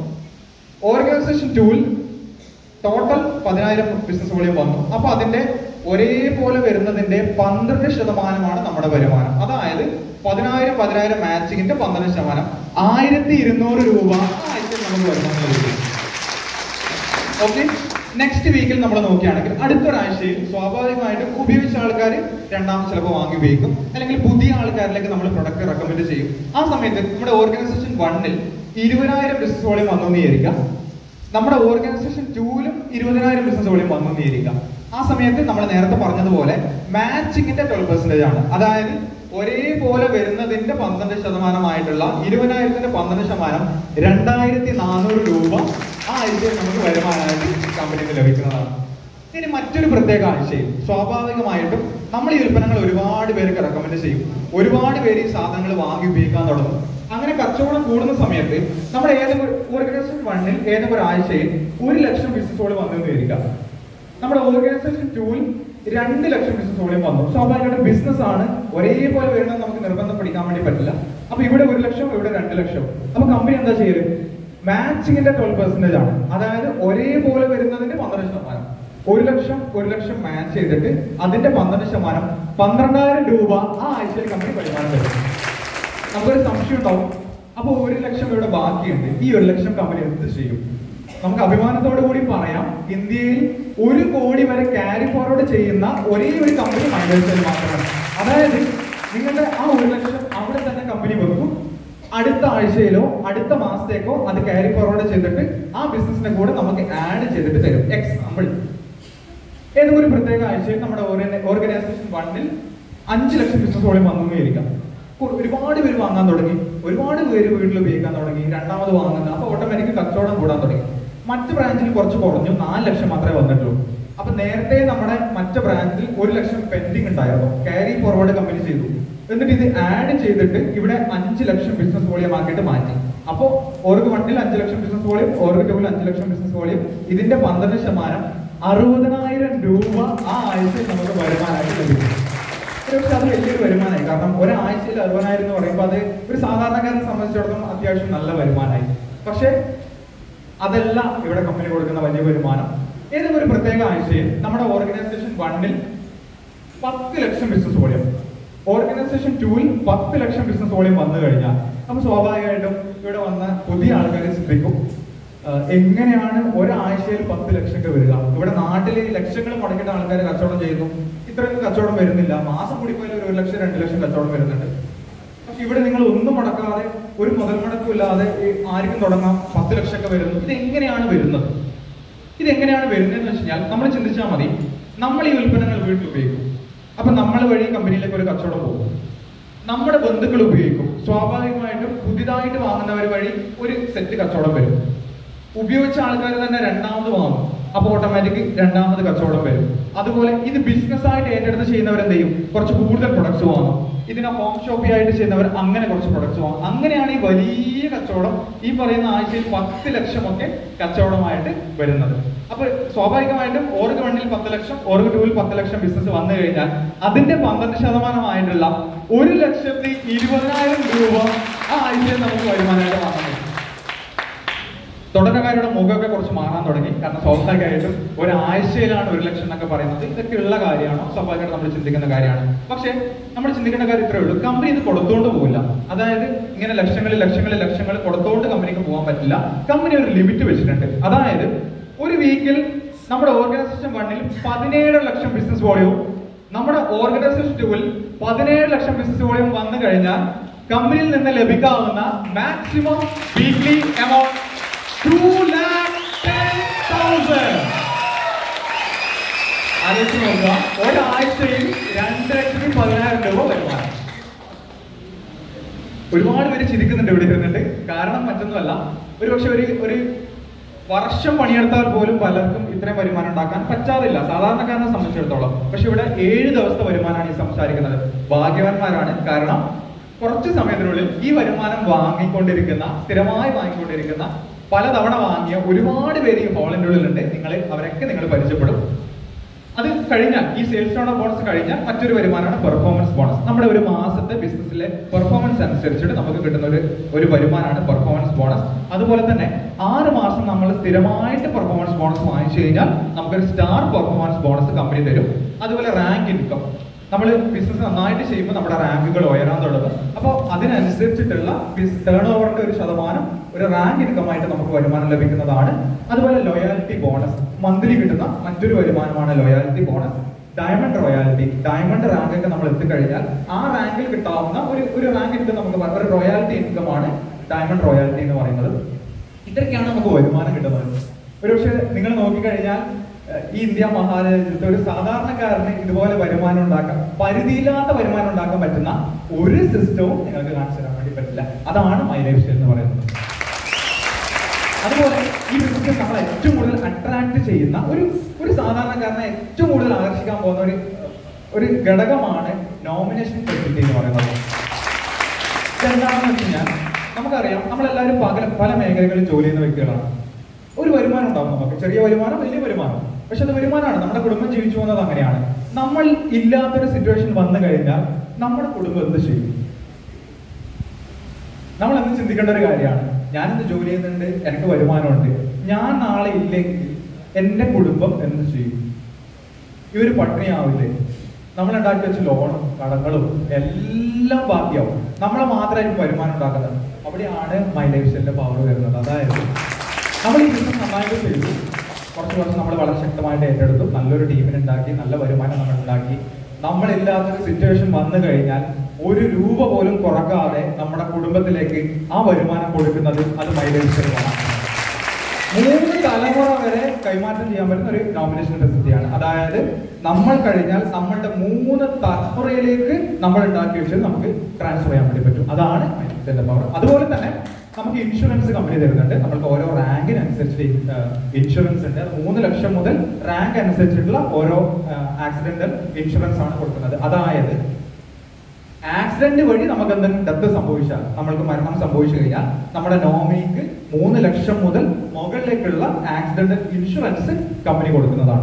ഓർഗനൈസേഷൻ ടൂവിൽ ടോട്ടൽ പതിനായിരം ബിസിനസ് വോളിയം വന്നു അപ്പൊ അതിന്റെ ഒരേപോലെ വരുന്നതിന്റെ പന്ത്രണ്ട് ശതമാനമാണ് നമ്മുടെ വരുമാനം അതായത് പതിനായിരം പതിനായിരം മാച്ചിങ്ങിന്റെ പന്ത്രണ്ട് ശതമാനം ആയിരത്തി ഇരുന്നൂറ് രൂപ ആ ആഴ്ചയിൽ നമുക്ക് വരുമാനം ലഭിക്കും ഓക്കെ നെക്സ്റ്റ് വീക്കിൽ നമ്മൾ നോക്കുകയാണെങ്കിൽ അടുത്തൊരാഴ്ചയിൽ സ്വാഭാവികമായിട്ടും ഉപയോഗിച്ച ആൾക്കാർ രണ്ടാമത് ചിലപ്പോൾ വാങ്ങി ഉപയോഗിക്കും അല്ലെങ്കിൽ പുതിയ ആൾക്കാരിലേക്ക് നമ്മൾ പ്രൊഡക്റ്റ് റെക്കമെൻഡ് ചെയ്യും ആ സമയത്ത് നമ്മുടെ ഓർഗനൈസേഷൻ വണ്ണിൽ ഇരുപതിനായിരം ബിസിനസ് വോളിയം വന്നു എന്ന് വിചാരിക്കാം നമ്മുടെ ഓർഗനൈസേഷൻ ടൂവിലും ഇരുപതിനായിരം ബിസിനസ് വോളിയം വന്നു എന്ന് വിചാരിക്കാം ആ സമയത്ത് നമ്മൾ നേരത്തെ പറഞ്ഞതുപോലെ മാച്ചിങ്ങിന്റെ ട്വൽവ് പെർസെന്റേജ് ആണ് അതായത് ഒരേപോലെ വരുന്നതിന്റെ പന്ത്രണ്ട് ശതമാനമായിട്ടുള്ള ഇരുപതിനായിരത്തിന്റെ പന്ത്രണ്ട് ശതമാനം രണ്ടായിരത്തി നാനൂറ് രൂപ ആ ആഴ്ചയിൽ നമുക്ക് വരുമാനമായിട്ട് കമ്പനിക്ക് ലഭിക്കുന്നതാണ് ഇനി മറ്റൊരു പ്രത്യേക ആഴ്ചയിൽ സ്വാഭാവികമായിട്ടും നമ്മൾ ഈ ഉൽപ്പന്നങ്ങൾ ഒരുപാട് പേർക്ക് റെക്കമെൻഡ് ചെയ്യും ഒരുപാട് പേര് ഈ സാധനങ്ങൾ വാങ്ങി ഉപയോഗിക്കാൻ തുടങ്ങും അങ്ങനെ കച്ചവടം കൂടുന്ന സമയത്ത് നമ്മുടെ ഏതെങ്കിലും ഓർഗനൈസേഷൻ വണ്ണിൽ ഏതെങ്കിലും ഒരു ആഴ്ചയിൽ ഒരു ലക്ഷം ബിസിനസ്സുകൾ വന്നു എന്ന് വിചാരിക്കാം നമ്മുടെ ഓർഗനൈസേഷൻ ടൂവിൽ രണ്ട് ലക്ഷം ബിസിനസ് വോളിയം വന്നു സ്വാഭാവികമായിട്ടും ബിസിനസ് ആണ് ഒരേപോലെ വരുന്നത് നമുക്ക് നിർബന്ധം പഠിക്കാൻ വേണ്ടി പറ്റില്ല അപ്പൊ ഇവിടെ ഒരു ലക്ഷം ഇവിടെ രണ്ട് ലക്ഷം അപ്പൊ കമ്പനി എന്താ ചെയ്യല് മാച്ചിങ്ങിന്റെ ട്വൽവ് പെർസെന്റേജ് ആണ് അതായത് ഒരേപോലെ വരുന്നതിന്റെ പന്ത്രണ്ട് ശതമാനം ഒരു ലക്ഷം ഒരു ലക്ഷം മാച്ച് ചെയ്തിട്ട് അതിന്റെ പന്ത്രണ്ട് ശതമാനം പന്ത്രണ്ടായിരം രൂപ ആ ആഴ്ചയിൽ കമ്പനി വരുമാനം തരും നമുക്കൊരു സംശയം ഉണ്ടാവും അപ്പൊ ഒരു ലക്ഷം ഇവിടെ ബാക്കിയുണ്ട് ഈ ഒരു ലക്ഷം കമ്പനി എന്ത് ചെയ്യും നമുക്ക് അഭിമാനത്തോടു കൂടി പറയാം ഇന്ത്യയിൽ ഒരു കോടി വരെ ക്യാരി ഫോർവേഡ് ചെയ്യുന്ന ഒരേ ഒരു കമ്പനി മൈലേഴ്സിൽ മാത്രമാണ് അതായത് നിങ്ങളുടെ ആ ഒരു ലക്ഷം അവിടെ തന്നെ കമ്പനി വെക്കും അടുത്ത ആഴ്ചയിലോ അടുത്ത മാസത്തേക്കോ അത് ക്യാരി ഫോർവേഡ് ചെയ്തിട്ട് ആ ബിസിനസിനെ കൂടെ നമുക്ക് ആഡ് ചെയ്തിട്ട് തരും എക്സാമ്പിൾ ഏതെങ്കിലും ഒരു പ്രത്യേക ആഴ്ചയിൽ നമ്മുടെ ഓർഗനൈസേഷൻ വണ്ണിൽ അഞ്ച് ലക്ഷം ബിസിനസ് വോളിയം വന്നുകൊണ്ടേയിരിക്കാം കു- ഒരുപാട് പേര് വാങ്ങാൻ തുടങ്ങി ഒരുപാട് പേര് വീട്ടിൽ ഉപയോഗിക്കാൻ തുടങ്ങി രണ്ടാമത് വാങ്ങുന്ന അപ്പൊ ഓട്ടോമാറ്റിക് കച്ചവടം കൂടാൻ തുടങ്ങി മറ്റ് ബ്രാഞ്ചിൽ കുറച്ച് കുറഞ്ഞു നാല് ലക്ഷം മാത്രമേ വന്നിട്ടുള്ളൂ അപ്പൊ നേരത്തെ നമ്മുടെ മറ്റ് ബ്രാഞ്ചിൽ ഒരു ലക്ഷം പെൻഡിങ് ഉണ്ടായിരുന്നു ക്യാരി ഫോർവേഡ് കമ്പനി ചെയ്തു എന്നിട്ട് ഇത് ആഡ് ചെയ്തിട്ട് ഇവിടെ അഞ്ച് ലക്ഷം ബിസിനസ് വോളിയം ആക്കിയിട്ട് മാറ്റി അപ്പോ ഓർക്ക് വണ്ണിൽ അഞ്ച് ലക്ഷം ബിസിനസ് വോളിയം ഓർക്ക് ടൂവിൽ അഞ്ച് ലക്ഷം ബിസിനസ് വോളിയം ഇതിന്റെ പന്ത്രണ്ട് ശതമാനം അറുപതിനായിരം രൂപ ആ ആഴ്ചയിൽ നമുക്ക് വരുമാനമായിട്ട് ലഭിക്കും പക്ഷെ അത് വലിയൊരു വരുമാനമായി കാരണം ഒരാഴ്ചയിൽ അറുപതിനായിരം എന്ന് പറയുമ്പോൾ അത് ഒരു സാധാരണക്കാരനെ സംബന്ധിച്ചിടത്തോളം അത്യാവശ്യം നല്ല വരുമാനമായി പക്ഷേ അതല്ല ഇവിടെ കമ്പനി കൊടുക്കുന്ന വലിയ വരുമാനം ഏതെങ്കിലും ഒരു പ്രത്യേക ആഴ്ചയിൽ നമ്മുടെ ഓർഗനൈസേഷൻ വണ്ണിൽ പത്ത് ലക്ഷം ബിസിനസ് വോളിയം ഓർഗനൈസേഷൻ ടൂവിൽ പത്ത് ലക്ഷം ബിസിനസ് വോളിയം വന്നു കഴിഞ്ഞാൽ അപ്പൊ സ്വാഭാവികമായിട്ടും ഇവിടെ വന്ന പുതിയ ആൾക്കാർ ചിന്തിക്കും ആഹ് എങ്ങനെയാണ് ഒരാഴ്ചയിൽ പത്ത് ലക്ഷമൊക്കെ വരിക ഇവിടെ നാട്ടിൽ ലക്ഷങ്ങൾ മുടക്കിയിട്ട് ആൾക്കാർ കച്ചവടം ചെയ്യുന്നു ഇത്രയും കച്ചവടം വരുന്നില്ല മാസം കൂടി പോയാൽ ഒരു ഒരു ലക്ഷം രണ്ട് ലക്ഷം കച്ചവടം വരുന്നുണ്ട് പക്ഷെ ഇവിടെ നിങ്ങൾ ഒന്നും മുടക്കാതെ ഒരു മുതൽ മുടക്കും ഇല്ലാതെ ഈ ആർക്കും തുടങ്ങാം പത്ത് ലക്ഷമൊക്കെ വരുന്നു ഇത് എങ്ങനെയാണ് വരുന്നത് ഇത് എങ്ങനെയാണ് വരുന്നതെന്ന് വെച്ച് കഴിഞ്ഞാൽ നമ്മൾ ചിന്തിച്ചാൽ മതി നമ്മൾ ഈ ഉൽപ്പന്നങ്ങൾ വീട്ടിൽ ഉപയോഗിക്കും അപ്പൊ നമ്മൾ വഴി കമ്പനിയിലേക്ക് ഒരു കച്ചവടം പോകും നമ്മുടെ ബന്ധുക്കൾ ഉപയോഗിക്കും സ്വാഭാവികമായിട്ടും പുതിയതായിട്ട് വാങ്ങുന്നവർ വഴി ഒരു സെറ്റ് കച്ചവടം വരും ഉപയോഗിച്ച ആൾക്കാർ തന്നെ രണ്ടാമത് വാങ്ങും അപ്പൊ ഓട്ടോമാറ്റിക് രണ്ടാമത് കച്ചവടം വരും അതുപോലെ ഇത് ബിസിനസ് ആയിട്ട് ഏറ്റെടുത്ത് ചെയ്യുന്നവർ എന്ത് ചെയ്യും കുറച്ച് കൂടുതൽ പ്രൊഡക്ട്സ് വാങ്ങും ഇതിനെ ഹോം ഷോപ്പി ആയിട്ട് ചെയ്യുന്നവർ അങ്ങനെ കുറച്ച് പ്രൊഡക്ട്സ് വാങ്ങും അങ്ങനെയാണ് ഈ വലിയ കച്ചവടം ഈ പറയുന്ന ആഴ്ചയിൽ പത്ത് ലക്ഷമൊക്കെ കച്ചവടമായിട്ട് വരുന്നത് അപ്പൊ സ്വാഭാവികമായിട്ടും ഓർഗ് വണ്ണിൽ പത്ത് ലക്ഷം ഓർഗ് ടൂവിൽ പത്ത് ലക്ഷം ബിസിനസ് വന്നു കഴിഞ്ഞാൽ അതിന്റെ പന്ത്രണ്ട് ശതമാനമായിട്ടുള്ള ഒരു ലക്ഷത്തി ഇരുപതിനായിരം രൂപ ആ ആഴ്ചയിൽ നമുക്ക് വരുമാനമായിട്ട് വാങ്ങാൻ പറ്റും തുടക്കക്കാരുടെ മുഖമൊക്കെ കുറച്ച് മാറാൻ തുടങ്ങി കാരണം സ്വാഭാവികമായിട്ടും ഒരാഴ്ചയിലാണ് ഒരു ലക്ഷം എന്നൊക്കെ പറയുന്നത് ഇതൊക്കെ ഉള്ള കാര്യമാണോ സ്വാഭാവികമായിട്ട് നമ്മൾ ചിന്തിക്കുന്ന കാര്യമാണ് പക്ഷേ നമ്മൾ ചിന്തിക്കേണ്ട കാര്യം ഇത്രേ ഉള്ളൂ കമ്പനി ഇത് കൊടുത്തോണ്ട് പോകില്ല അതായത് ഇങ്ങനെ ലക്ഷങ്ങളിൽ ലക്ഷങ്ങളിൽ ലക്ഷങ്ങൾ കൊടുത്തോണ്ട് കമ്പനിക്ക് പോകാൻ പറ്റില്ല കമ്പനി ഒരു ലിമിറ്റ് വെച്ചിട്ടുണ്ട് അതായത് ഒരു വീക്കിൽ നമ്മുടെ ഓർഗനൈസേഷൻ വണ്ണിൽ പതിനേഴ് ലക്ഷം ബിസിനസ് വോളിയവും നമ്മുടെ ഓർഗനൈസേഷൻ ടൂവിൽ പതിനേഴ് ലക്ഷം ബിസിനസ് വോളിയം വന്നു കഴിഞ്ഞാൽ കമ്പനിയിൽ നിന്ന് ലഭിക്കാവുന്ന maximum weekly amount two lakh ten thousand ആലോചിച്ച് നോക്കുക ഒരാഴ്ചയിൽ രണ്ട് ലക്ഷത്തി പതിനായിരം രൂപ വരുമാനം ഒരുപാട് പേര് ചിരിക്കുന്നുണ്ട് ഇവിടെ ഇരുന്നിട്ട് കാരണം മറ്റൊന്നുമല്ല ഒരു പക്ഷെ ഒരു ഒരു വർഷം പണിയെടുത്താൽ പോലും പലർക്കും ഇത്രയും വരുമാനം ഉണ്ടാക്കാൻ പറ്റാറില്ല സാധാരണക്കാരനെ സംബന്ധിച്ചിടത്തോളം പക്ഷെ ഇവിടെ ഏഴ് ദിവസത്തെ വരുമാനമാണ് ഈ സംസാരിക്കുന്നത് ഭാഗ്യവാന്മാരാണ് കാരണം കുറച്ച് സമയത്തിനുള്ളിൽ ഈ വരുമാനം വാങ്ങിക്കൊണ്ടിരിക്കുന്ന സ്ഥിരമായി വാങ്ങിക്കൊണ്ടിരിക്കുന്ന പലതവണ വാങ്ങിയ ഒരുപാട് പേര് ഈ ഹാളിൻ്റെ ഉള്ളിലുണ്ട് നിങ്ങൾ അവരൊക്കെ നിങ്ങൾ പരിചയപ്പെടും അത് കഴിഞ്ഞാൽ ഈ സെയിൽസ് ഓണർ ബോണസ് കഴിഞ്ഞാൽ മറ്റൊരു വരുമാനമാണ് പെർഫോമൻസ് ബോണസ് നമ്മുടെ ഒരു മാസത്തെ ബിസിനസ്സിലെ പെർഫോമൻസ് അനുസരിച്ചിട്ട് നമുക്ക് കിട്ടുന്ന ഒരു ഒരു വരുമാനമാണ് പെർഫോമൻസ് ബോണസ് അതുപോലെ തന്നെ ആറ് മാസം നമ്മൾ സ്ഥിരമായിട്ട് പെർഫോമൻസ് ബോണസ് വാങ്ങിച്ചു കഴിഞ്ഞാൽ നമുക്കൊരു സ്റ്റാർ പെർഫോമൻസ് ബോണസ് കമ്പനി തരും അതുപോലെ റാങ്ക് ഇൻകം നമ്മൾ ബിസിനസ് നന്നായിട്ട് ചെയ്യുമ്പോൾ നമ്മുടെ റാങ്കുകൾ ഉയരാൻ തുടങ്ങും അപ്പോൾ അതിനനുസരിച്ചിട്ടുള്ള ടേൺ ഓവറിന്റെ ഒരു ശതമാനം ഒരു റാങ്ക് ഇൻകമായിട്ട് നമുക്ക് വരുമാനം ലഭിക്കുന്നതാണ് അതുപോലെ ലോയാലിറ്റി ബോണസ് മന്ത്ലി കിട്ടുന്ന മറ്റൊരു വരുമാനമാണ് loyalty bonus diamond royalty diamond rank ഒക്കെ നമ്മൾ എത്തിക്കഴിഞ്ഞാൽ ആ റാങ്കിൽ കിട്ടാവുന്ന ഒരു ഒരു റാങ്ക് ഇൻകം നമുക്ക് പറയാം. ഒരു റോയാലിറ്റി ഇൻകം ആണ് ഡയമണ്ട് റോയാലിറ്റി എന്ന് പറയുന്നത് ഇത്രയൊക്കെയാണ് നമുക്ക് വരുമാനം കിട്ടുന്നത് ഒരുപക്ഷെ നിങ്ങൾ നോക്കിക്കഴിഞ്ഞാൽ ഏഹ്, ഈ ഇന്ത്യ മഹാരാജ്യത്തെ ഒരു സാധാരണക്കാരന് ഇതുപോലെ വരുമാനം ഉണ്ടാക്കാൻ പരിധിയില്ലാത്ത വരുമാനം ഉണ്ടാക്കാൻ പറ്റുന്ന ഒരു സിസ്റ്റവും നിങ്ങൾക്ക് കാണിച്ചു തരാൻ വേണ്ടി പറ്റില്ല അതാണ് മൈ ലൈഫ് സ്റ്റൈൽ എന്ന് പറയുന്നത് അതുപോലെ ഈ ബിസിനസ് നമ്മളെ ഏറ്റവും കൂടുതൽ അട്രാക്ട് ചെയ്യുന്ന ഒരു ഒരു സാധാരണക്കാരനെ ഏറ്റവും കൂടുതൽ ആകർഷിക്കാൻ പോകുന്ന ഒരു ഒരു ഘടകമാണ് നോമിനേഷൻ ഫെസിലിറ്റി എന്ന് പറയുന്നത് ഇതെന്താണെന്ന് വെച്ച് കഴിഞ്ഞാൽ നമുക്കറിയാം നമ്മളെല്ലാവരും പല പല മേഖലകളിൽ ജോലി ചെയ്യുന്ന വ്യക്തികളാണ് ഒരു വരുമാനം ഉണ്ടാവും നമുക്ക് ചെറിയ വരുമാനം വലിയ വരുമാനം പക്ഷെ അത് വരുമാനമാണ് നമ്മുടെ കുടുംബം ജീവിച്ചു പോകുന്നത് അങ്ങനെയാണ് നമ്മൾ ഇല്ലാത്തൊരു സിറ്റുവേഷൻ വന്നു കഴിഞ്ഞാൽ നമ്മുടെ കുടുംബം എന്ത് ചെയ്യും നമ്മൾ എന്ന് ചിന്തിക്കേണ്ട ഒരു കാര്യമാണ് ഞാനിന്ന് ജോലി ചെയ്യുന്നുണ്ട് എനിക്ക് വരുമാനമുണ്ട് ഞാൻ നാളെ ഇല്ലെങ്കിൽ എന്റെ കുടുംബം എന്ത് ചെയ്യും ഇവര് പട്ടിണിയാവില്ലേ നമ്മൾ ഉണ്ടാക്കി വെച്ച ലോണും കടങ്ങളും എല്ലാം ബാക്കിയാവും നമ്മളെ മാത്രമായിരിക്കും വരുമാനം ഉണ്ടാക്കുന്നത് അവിടെയാണ് മൈ ലൈഫ് സ്റ്റൈലിന്റെ പവർ വരുന്നത് അതായത് നമ്മൾ ഈ ബിസിനസ് നന്നായിട്ട് ചെയ്തു കുറച്ച് വർഷം നമ്മൾ വളരെ ശക്തമായിട്ട് ഏറ്റെടുത്തു നല്ലൊരു ടീമിനെ ഉണ്ടാക്കി നല്ല വരുമാനം നമ്മൾ ഉണ്ടാക്കി നമ്മളില്ലാത്തൊരു സിറ്റുവേഷൻ വന്നു കഴിഞ്ഞാൽ ഒരു രൂപ പോലും കുറക്കാതെ നമ്മുടെ കുടുംബത്തിലേക്ക് ആ വരുമാനം കൊടുക്കുന്നത് അത് മൈലേജ് മൂന്ന് തലമുറ വരെ കൈമാറ്റം ചെയ്യാൻ പറ്റുന്ന ഒരു നോമിനേഷൻ ഫെസിലിറ്റിയാണ് അതായത് നമ്മൾ കഴിഞ്ഞാൽ നമ്മളുടെ മൂന്ന് തലമുറയിലേക്ക് നമ്മൾ ഉണ്ടാക്കി വെച്ചത് നമുക്ക് ട്രാൻസ്ഫർ ചെയ്യാൻ വേണ്ടി പറ്റും അതാണ് ഇതിന്റെ പവർ അതുപോലെ തന്നെ നമുക്ക് ഇൻഷുറൻസ് കമ്പനി തരുന്നുണ്ട് നമ്മൾക്ക് ഓരോ റാങ്കിനനുസരിച്ച് ഇൻഷുറൻസ് ഉണ്ട് അത് മൂന്ന് ലക്ഷം മുതൽ റാങ്ക് അനുസരിച്ചിട്ടുള്ള ഓരോ ആക്സിഡന്റൽ ഇൻഷുറൻസ് ആണ് കൊടുക്കുന്നത് അതായത് ആക്സിഡന്റ് വഴി നമുക്ക് എന്തെങ്കിലും ഡെത്ത് സംഭവിച്ചാൽ നമ്മൾക്ക് മരണം സംഭവിച്ചു കഴിഞ്ഞാൽ നമ്മുടെ നോമിനിക്ക് മൂന്ന് ലക്ഷം മുതൽ മുകളിലേക്കുള്ള ആക്സിഡന്റ് ഇൻഷുറൻസ് കമ്പനി കൊടുക്കുന്നതാണ്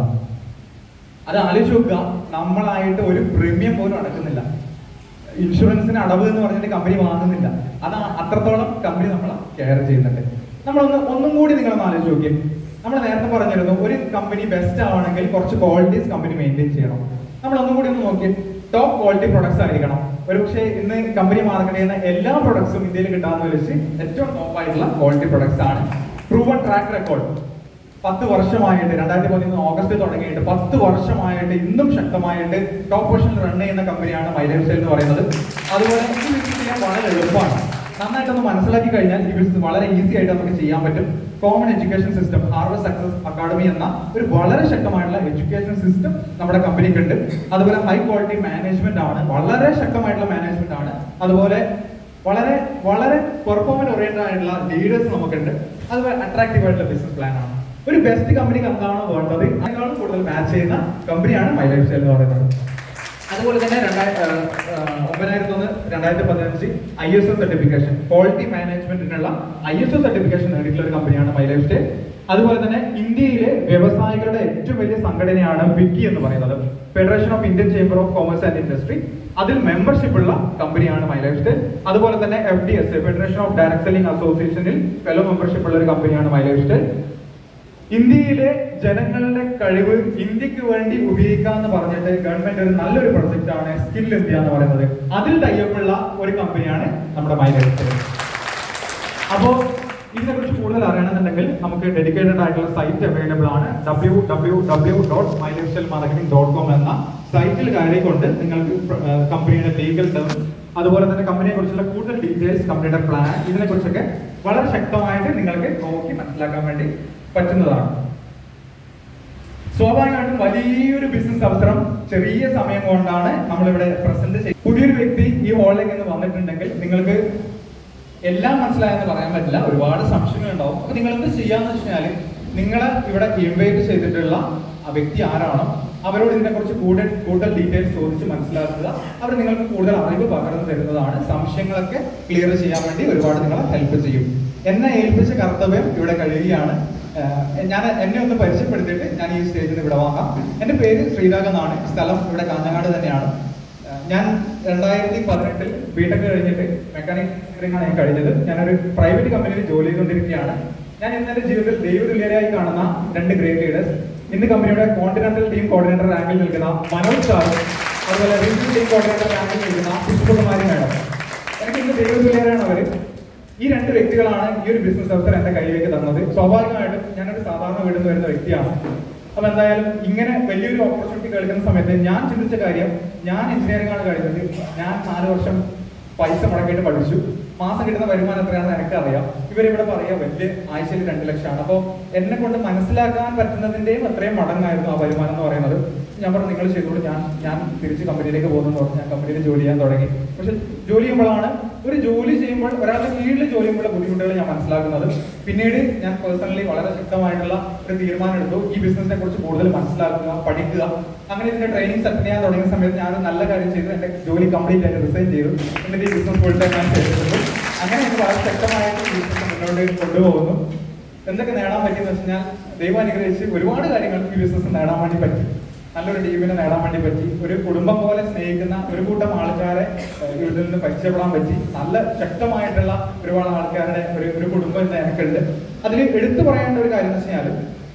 അത് ആലോചിച്ച് നോക്കുക നമ്മളായിട്ട് ഒരു പ്രീമിയം പോലും അടക്കുന്നില്ല ഇൻഷുറൻസിന് അടവ് എന്ന് പറഞ്ഞിട്ട് കമ്പനി വാങ്ങുന്നില്ല അത് അത്രത്തോളം കമ്പനി നമ്മളെ കെയർ ചെയ്യുന്നുണ്ട് നമ്മളൊന്ന് ഒന്നും കൂടി നിങ്ങളൊന്ന് ആലോചിച്ച് നോക്കി നമ്മൾ നേരത്തെ പറഞ്ഞിരുന്നു ഒരു കമ്പനി ബെസ്റ്റ് ആവണമെങ്കിൽ കുറച്ച് ക്വാളിറ്റീസ് കമ്പനി മെയിൻറ്റെയിൻ ചെയ്യണം നമ്മൾ ഒന്നും കൂടി ഒന്ന് നോക്കി ടോപ്പ് ക്വാളിറ്റി പ്രൊഡക്ട്സ് ആയിരിക്കണം ഒരുപക്ഷെ ഇന്ന് കമ്പനി മാർക്കറ്റ് ചെയ്യുന്ന എല്ലാ പ്രൊഡക്ട്സും ഇന്ത്യയിൽ കിട്ടാന്ന് വെച്ച് ഏറ്റവും ടോപ്പ് ആയിട്ടുള്ള ക്വാളിറ്റി പ്രൊഡക്ട്സ് ആണ് പ്രൂവൺ ട്രാക്ക് റെക്കോർഡ് പത്ത് വർഷമായിട്ട് രണ്ടായിരത്തി പതിമൂന്ന് ഓഗസ്റ്റ് തുടങ്ങിയിട്ട് പത്ത് വർഷമായിട്ട് ഇന്നും ശക്തമായിട്ട് ടോപ്പ് പൊസിഷനിൽ റൺ ചെയ്യുന്ന കമ്പനിയാണ് മൈലേജ് സ്റ്റൈൽ എന്ന് പറയുന്നത് അതുപോലെ ഈ ബിസിനസ് ചെയ്യാൻ വളരെ എളുപ്പമാണ് നന്നായിട്ടൊന്ന് മനസ്സിലാക്കി കഴിഞ്ഞാൽ ഈ ബിസിനസ് വളരെ ഈസി ആയിട്ട് നമുക്ക് ചെയ്യാൻ പറ്റും common education system Harvard success academy എന്ന ഒരു വളരെ ശക്തമായിട്ടുള്ള എഡ്യൂക്കേഷൻ സിസ്റ്റം നമ്മുടെ കമ്പനിക്ക് ഉണ്ട് അതുപോലെ ഹൈ ക്വാളിറ്റി മാനേജ്മെന്റ് ആണ് വളരെ ശക്തമായിട്ടുള്ള മാനേജ്മെന്റ് ആണ് അതുപോലെ വളരെ വളരെ പെർഫോമൻസ് ഓറിയന്റഡ് ആയിട്ടുള്ള ലീഡേഴ്സ് നമുക്കുണ്ട് അതുപോലെ അട്രാക്റ്റീവ് ആയിട്ടുള്ള ബിസിനസ് പ്ലാൻ ആണ് ഒരു ബെസ്റ്റ് കമ്പനിക്ക് എന്താണോ വേണ്ടത് അതിനേക്കാളും കൂടുതൽ മാച്ച് ചെയ്യുന്ന കമ്പനിയാണ് മൈ ലൈഫ് സ്റ്റൈൽ എന്ന് പറയുന്നത് അതുപോലെ തന്നെ രണ്ടായി ഒമ്പതിനായിരത്തി ഒന്ന് രണ്ടായിരത്തി പതിനഞ്ച് I S O certification quality മാനേജ്മെന്റിനുള്ള ഐ എസ് ഒ സർട്ടിഫിക്കേഷൻ നേടിയിട്ടുള്ള ഒരു കമ്പനിയാണ് മൈ ലൈഫ് സ്റ്റൈൽ അതുപോലെ തന്നെ ഇന്ത്യയിലെ വ്യവസായികളുടെ ഏറ്റവും വലിയ സംഘടനയാണ് വിക്കി എന്ന് പറയുന്നത് federation of Indian chamber of commerce and industry അതിൽ മെമ്പർഷിപ്പ് ഉള്ള കമ്പനിയാണ് മൈ ലൈഫ് സ്റ്റൈൽ അതുപോലെ തന്നെ F D S federation of direct selling അസോസിയേഷനിൽ ഫെലോ മെമ്പർഷിപ്പ് ഉള്ള ഒരു കമ്പനിയാണ് മൈ ലൈഫ് സ്റ്റൈൽ ഇന്ത്യയിലെ ജനങ്ങളുടെ കഴിവ് ഇന്ത്യക്ക് വേണ്ടി ഉപയോഗിക്കാന്ന് പറഞ്ഞിട്ട് ഗവൺമെന്റ് ഒരു നല്ലൊരു പ്രൊജക്റ്റ് ആണ് സ്കിൽ ഇന്ത്യ എന്ന് പറയുന്നത് അതിൽ ടൈപ്പുള്ള ഒരു കമ്പനിയാണ് നമ്മുടെ മൈലേജ് അപ്പോ ഇതിനെ കുറിച്ച് കൂടുതൽ അറിയണമെന്നുണ്ടെങ്കിൽ നമുക്ക് ഡെഡിക്കേറ്റഡ് ആയിട്ടുള്ള സൈറ്റ് അവൈലബിൾ ആണ് W W W dot my life style marketing dot com എന്ന സൈറ്റിൽ കയറിക്കൊണ്ട് നിങ്ങൾക്ക് കമ്പനിയുടെ ലീഗൽ ടേം അതുപോലെ തന്നെ കമ്പനിയെ കുറിച്ചുള്ള കൂടുതൽ ഡീറ്റെയിൽസ് കമ്പനിയുടെ പ്ലാൻ ഇതിനെ കുറിച്ചൊക്കെ വളരെ ശക്തമായിട്ട് നിങ്ങൾക്ക് നോക്കി മനസ്സിലാക്കാൻ വേണ്ടി പറ്റുന്നതാണ് സ്വാഭാവികമായിട്ടും വലിയൊരു ബിസിനസ് അവസരം ചെറിയ സമയം കൊണ്ടാണ് നമ്മളിവിടെ പ്രസന്റ് ചെയ്യുന്നത് പുതിയൊരു വ്യക്തി ഈ ഹോളിലേക്ക് നിന്ന് വന്നിട്ടുണ്ടെങ്കിൽ നിങ്ങൾക്ക് എല്ലാം മനസ്സിലായെന്ന് പറയാൻ പറ്റില്ല ഒരുപാട് സംശയങ്ങൾ ഉണ്ടാവും അപ്പൊ നിങ്ങൾ എന്ത് ചെയ്യാന്ന് വെച്ചാൽ നിങ്ങളെ ഇവിടെ ഇൻവൈറ്റ് ചെയ്തിട്ടുള്ള ആ വ്യക്തി ആരാണോ അവരോട് ഇതിനെ കുറിച്ച് കൂടുതൽ കൂടുതൽ ഡീറ്റെയിൽസ് ചോദിച്ച് മനസ്സിലാക്കുക അവർ നിങ്ങൾക്ക് കൂടുതൽ അറിവ് പകർന്നു തരുന്നതാണ് സംശയങ്ങളൊക്കെ ക്ലിയർ ചെയ്യാൻ വേണ്ടി ഒരുപാട് നിങ്ങളെ ഹെൽപ്പ് ചെയ്യും എന്നെ ഏൽപ്പിച്ച കർത്തവ്യം ഇവിടെ കഴിയുകയാണ് ഏഹ് ഞാൻ എന്നെ ഒന്ന് പരിചയപ്പെടുത്തിയിട്ട് ഞാൻ ഈ സ്റ്റേജിൽ നിന്ന് ഇവിടെ വാങ്ങാം എൻ്റെ പേര് ശ്രീരാഗ് എന്നാണ് സ്ഥലം ഇവിടെ കാഞ്ഞങ്ങാട് തന്നെയാണ് ഏഹ് ഞാൻ രണ്ടായിരത്തി പതിനെട്ടിൽ ബിടെക് കഴിഞ്ഞിട്ട് മെക്കാനിക് എഞ്ചിനീയറിംഗ് ആണ് ഞാൻ കഴിഞ്ഞത് ഞാനൊരു പ്രൈവറ്റ് കമ്പനിയിൽ ജോലി ചെയ്തുകൊണ്ടിരിക്കുകയാണ് ഞാൻ ഇന്ന് എൻ്റെ ജീവിതത്തിൽ ദൈവതുല്യരായി കാണുന്ന രണ്ട് ഗ്രേറ്റ് ലീഡേഴ്സ് ഇന്ന് കമ്പനിയുടെ കോണ്ടിനെന്റൽ ടീം കോർഡിനേറ്റർ റാങ്കിൽ നിൽക്കുന്ന മനോജ് സാർ അതുപോലെ റീജിയണൽ ടീം കോർഡിനേറ്റർ റാങ്കിൽ നിൽക്കുന്ന പുഷ്പകുമാരി മാഡം എനിക്ക് ഇന്ന് ദൈവതുല്യരാണ് അവര് ഈ രണ്ട് വ്യക്തികളാണ് ഈ ഒരു ബിസിനസ് അവസരം എന്റെ കയ്യിലേക്ക് തന്നത് സ്വാഭാവികമായിട്ടും ഞാനൊരു സാധാരണ വീട്ടിൽ നിന്ന് വരുന്ന വ്യക്തിയാണ് അപ്പൊ എന്തായാലും ഇങ്ങനെ വലിയൊരു ഓപ്പർച്യൂണിറ്റി കേൾക്കുന്ന സമയത്ത് ഞാൻ ചിന്തിച്ച കാര്യം ഞാൻ എഞ്ചിനീയറിംഗ് ആണ് കഴിഞ്ഞത് ഞാൻ നാല് വർഷം പൈസ മുടക്കിയിട്ട് പഠിച്ചു മാസം കിട്ടുന്ന വരുമാനം എത്രയാണെന്ന് എനിക്കറിയാം ഇവരിവിടെ പറയാ വലിയ ആഴ്ചയിൽ രണ്ട് ലക്ഷമാണ് അപ്പോൾ എന്നെ കൊണ്ട് മനസ്സിലാക്കാൻ പറ്റുന്നതിന്റെയും അത്രയും മടങ്ങായിരുന്നു ആ വരുമാനം എന്ന് പറയുന്നത് ഞാൻ പറഞ്ഞു നിങ്ങൾ ചെയ്തോളൂ ഞാൻ ഞാൻ തിരിച്ച് കമ്പനിയിലേക്ക് പോകുന്നു പറഞ്ഞു ഞാൻ കമ്പനിയിൽ ജോലി ചെയ്യാൻ തുടങ്ങി പക്ഷെ ജോലി ചെയ്യുമ്പോഴാണ് ഒരു ജോലി ചെയ്യുമ്പോൾ ഒരാളുടെ കീഴിൽ ജോലി ചെയ്യുമ്പോഴുള്ള ബുദ്ധിമുട്ടുകൾ ഞാൻ മനസ്സിലാക്കുന്നത് പിന്നീട് ഞാൻ പേഴ്സണലി വളരെ ശക്തമായിട്ടുള്ള ഒരു തീരുമാനം എടുത്തു ഈ ബിസിനസിനെ കുറിച്ച് കൂടുതൽ മനസ്സിലാക്കുക പഠിക്കുക അങ്ങനെ ഇതിന്റെ ട്രെയിനിങ് സെറ്റ് ചെയ്യാൻ തുടങ്ങിയ സമയത്ത് ഞാൻ ഒരു നല്ല കാര്യം ചെയ്തു എന്റെ ജോലി കംപ്ലീറ്റ് ആയിട്ട് റിസൈൻ ചെയ്തു എന്നിട്ട് ഈ ബിസിനസ് ഫുൾ ടൈം ഞാൻ ചെയ്തിട്ടുണ്ട് അങ്ങനെ എനിക്ക് വളരെ ശക്തമായിട്ട് ഈ ബിസിനസ് മുന്നോട്ട് കൊണ്ടുപോകുന്നു എന്തൊക്കെ നേടാൻ പറ്റിയെന്ന് വെച്ചാൽ ദൈവം അനുഗ്രഹിച്ച് ഒരുപാട് കാര്യങ്ങൾ ഈ ബിസിനസ് നേടാൻ വേണ്ടി പറ്റി നല്ലൊരു ടീമിനെ നേടാൻ വേണ്ടി പറ്റി ഒരു കുടുംബം പോലെ സ്നേഹിക്കുന്ന ഒരു കൂട്ടം ആൾക്കാരെ ഏഹ്, ഇതിൽ നിന്ന് പരിചയപ്പെടാൻ പറ്റി നല്ല ശക്തമായിട്ടുള്ള ഒരുപാട് ആൾക്കാരുടെ ഒരു ഒരു കുടുംബം ഇന്ന് എനിക്കുണ്ട് അതിൽ എടുത്തു പറയേണ്ട ഒരു കാര്യം എന്ന് വെച്ചാൽ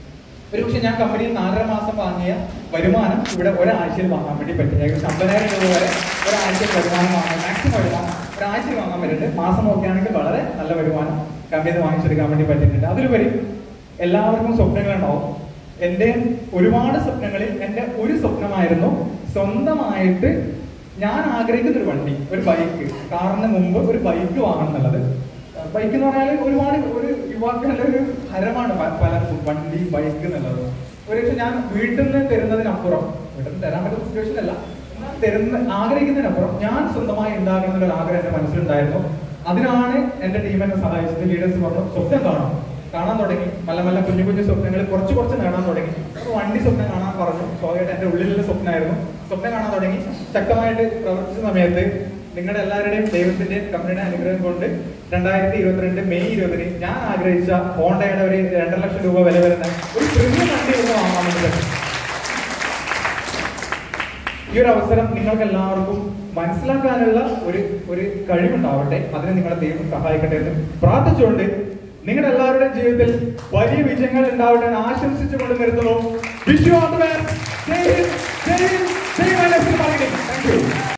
ഒരു പക്ഷേ ഞാൻ കമ്പനിയിൽ നാലര മാസം വാങ്ങിയ വരുമാനം ഇവിടെ ഒരാഴ്ചയിൽ വാങ്ങാൻ വേണ്ടി പറ്റി ഏകദേശം അമ്പതിനായിരം രൂപ വരെ ഒരാഴ്ചയിൽ വരുമാനം വാങ്ങാൻ മാക്സിമം വരുമാനം ഒരാഴ്ചയിൽ വാങ്ങാൻ പറ്റുന്നുണ്ട് മാസം നോക്കുകയാണെങ്കിൽ വളരെ നല്ല വരുമാനം കമ്പനിയിൽ നിന്ന് വാങ്ങിച്ചെടുക്കാൻ വേണ്ടി പറ്റുന്നുണ്ട് അതിലുപരി എല്ലാവർക്കും സ്വപ്നങ്ങളുണ്ടാവും എൻ്റെ ഒരുപാട് സ്വപ്നങ്ങളിൽ എൻ്റെ ഒരു സ്വപ്നമായിരുന്നു സ്വന്തമായിട്ട് ഞാൻ ആഗ്രഹിക്കുന്ന ഒരു വണ്ടി ഒരു ബൈക്ക് കാറിന് മുമ്പ് ഒരു ബൈക്ക് വാങ്ങണം എന്നുള്ളത് ബൈക്ക് എന്ന് പറഞ്ഞാൽ ഒരുപാട് ഒരു യുവാക്കളുടെ ഒരു ഹരമാണ് പ- പലർക്കും വണ്ടി ബൈക്ക് എന്നുള്ളത് ഒരു പക്ഷെ ഞാൻ വീട്ടിൽ നിന്ന് തരുന്നതിനപ്പുറം വീട്ടിൽ നിന്ന് തരാൻ പറ്റുന്ന സിറ്റുവേഷൻ അല്ല എന്നാൽ തരുന്ന ആഗ്രഹിക്കുന്നതിനപ്പുറം ഞാൻ സ്വന്തമായി ഉണ്ടാക്കണം എന്നുള്ള ആഗ്രഹം എന്റെ മനസ്സിലുണ്ടായിരുന്നു അതിനാണ് എന്റെ ടീം എന്നെ സഹായിച്ചത് ലീഡേഴ്സ് പറഞ്ഞു സ്വപ്നം കാണും കാണാൻ തുടങ്ങി മല്ല മല്ല കുഞ്ഞു കുഞ്ഞു സ്വപ്നങ്ങൾ കുറച്ച് കുറച്ച് നേടാൻ തുടങ്ങി അപ്പൊ വണ്ടി സ്വപ്നം കാണാൻ പറഞ്ഞു സ്വാഭാവികമായിട്ട് എന്റെ ഉള്ളിലുള്ള സ്വപ്നമായിരുന്നു സ്വപ്നം കാണാൻ തുടങ്ങി ശക്തമായിട്ട് പ്രവർത്തിച്ച സമയത്ത് നിങ്ങളുടെ എല്ലാവരുടെയും ദൈവത്തിന്റെയും കമ്പനിയുടെ അനുഗ്രഹം കൊണ്ട് രണ്ടായിരത്തി ഇരുപത്തിരണ്ട് മെയ് ഇരുപതിന് ഞാൻ ആഗ്രഹിച്ച ഹോണ്ടയുടെ ഒരു രണ്ടര ലക്ഷം രൂപ വില വരുന്ന ഒരു പ്രീമിയം വണ്ടി ഒന്ന് വാങ്ങാൻ വേണ്ടി പറ്റി. ഈ ഒരു അവസരം നിങ്ങൾക്ക് എല്ലാവർക്കും മനസ്സിലാക്കാനുള്ള ഒരു ഒരു കഴിവുണ്ടാവട്ടെ അതിന് നിങ്ങളെ ദൈവം സഹായിക്കട്ടെ എന്ന് പ്രാർത്ഥിച്ചുകൊണ്ട് നിങ്ങളുടെ എല്ലാവരുടെയും ജീവിതത്തിൽ വലിയ വിജയങ്ങൾ ഉണ്ടാവട്ടെ എന്ന് ആശംസിച്ചുകൊണ്ട് നിർത്തുന്നു Vishu all the best Jai Hind Jai Hind Jai my Lakshmi marketing thank U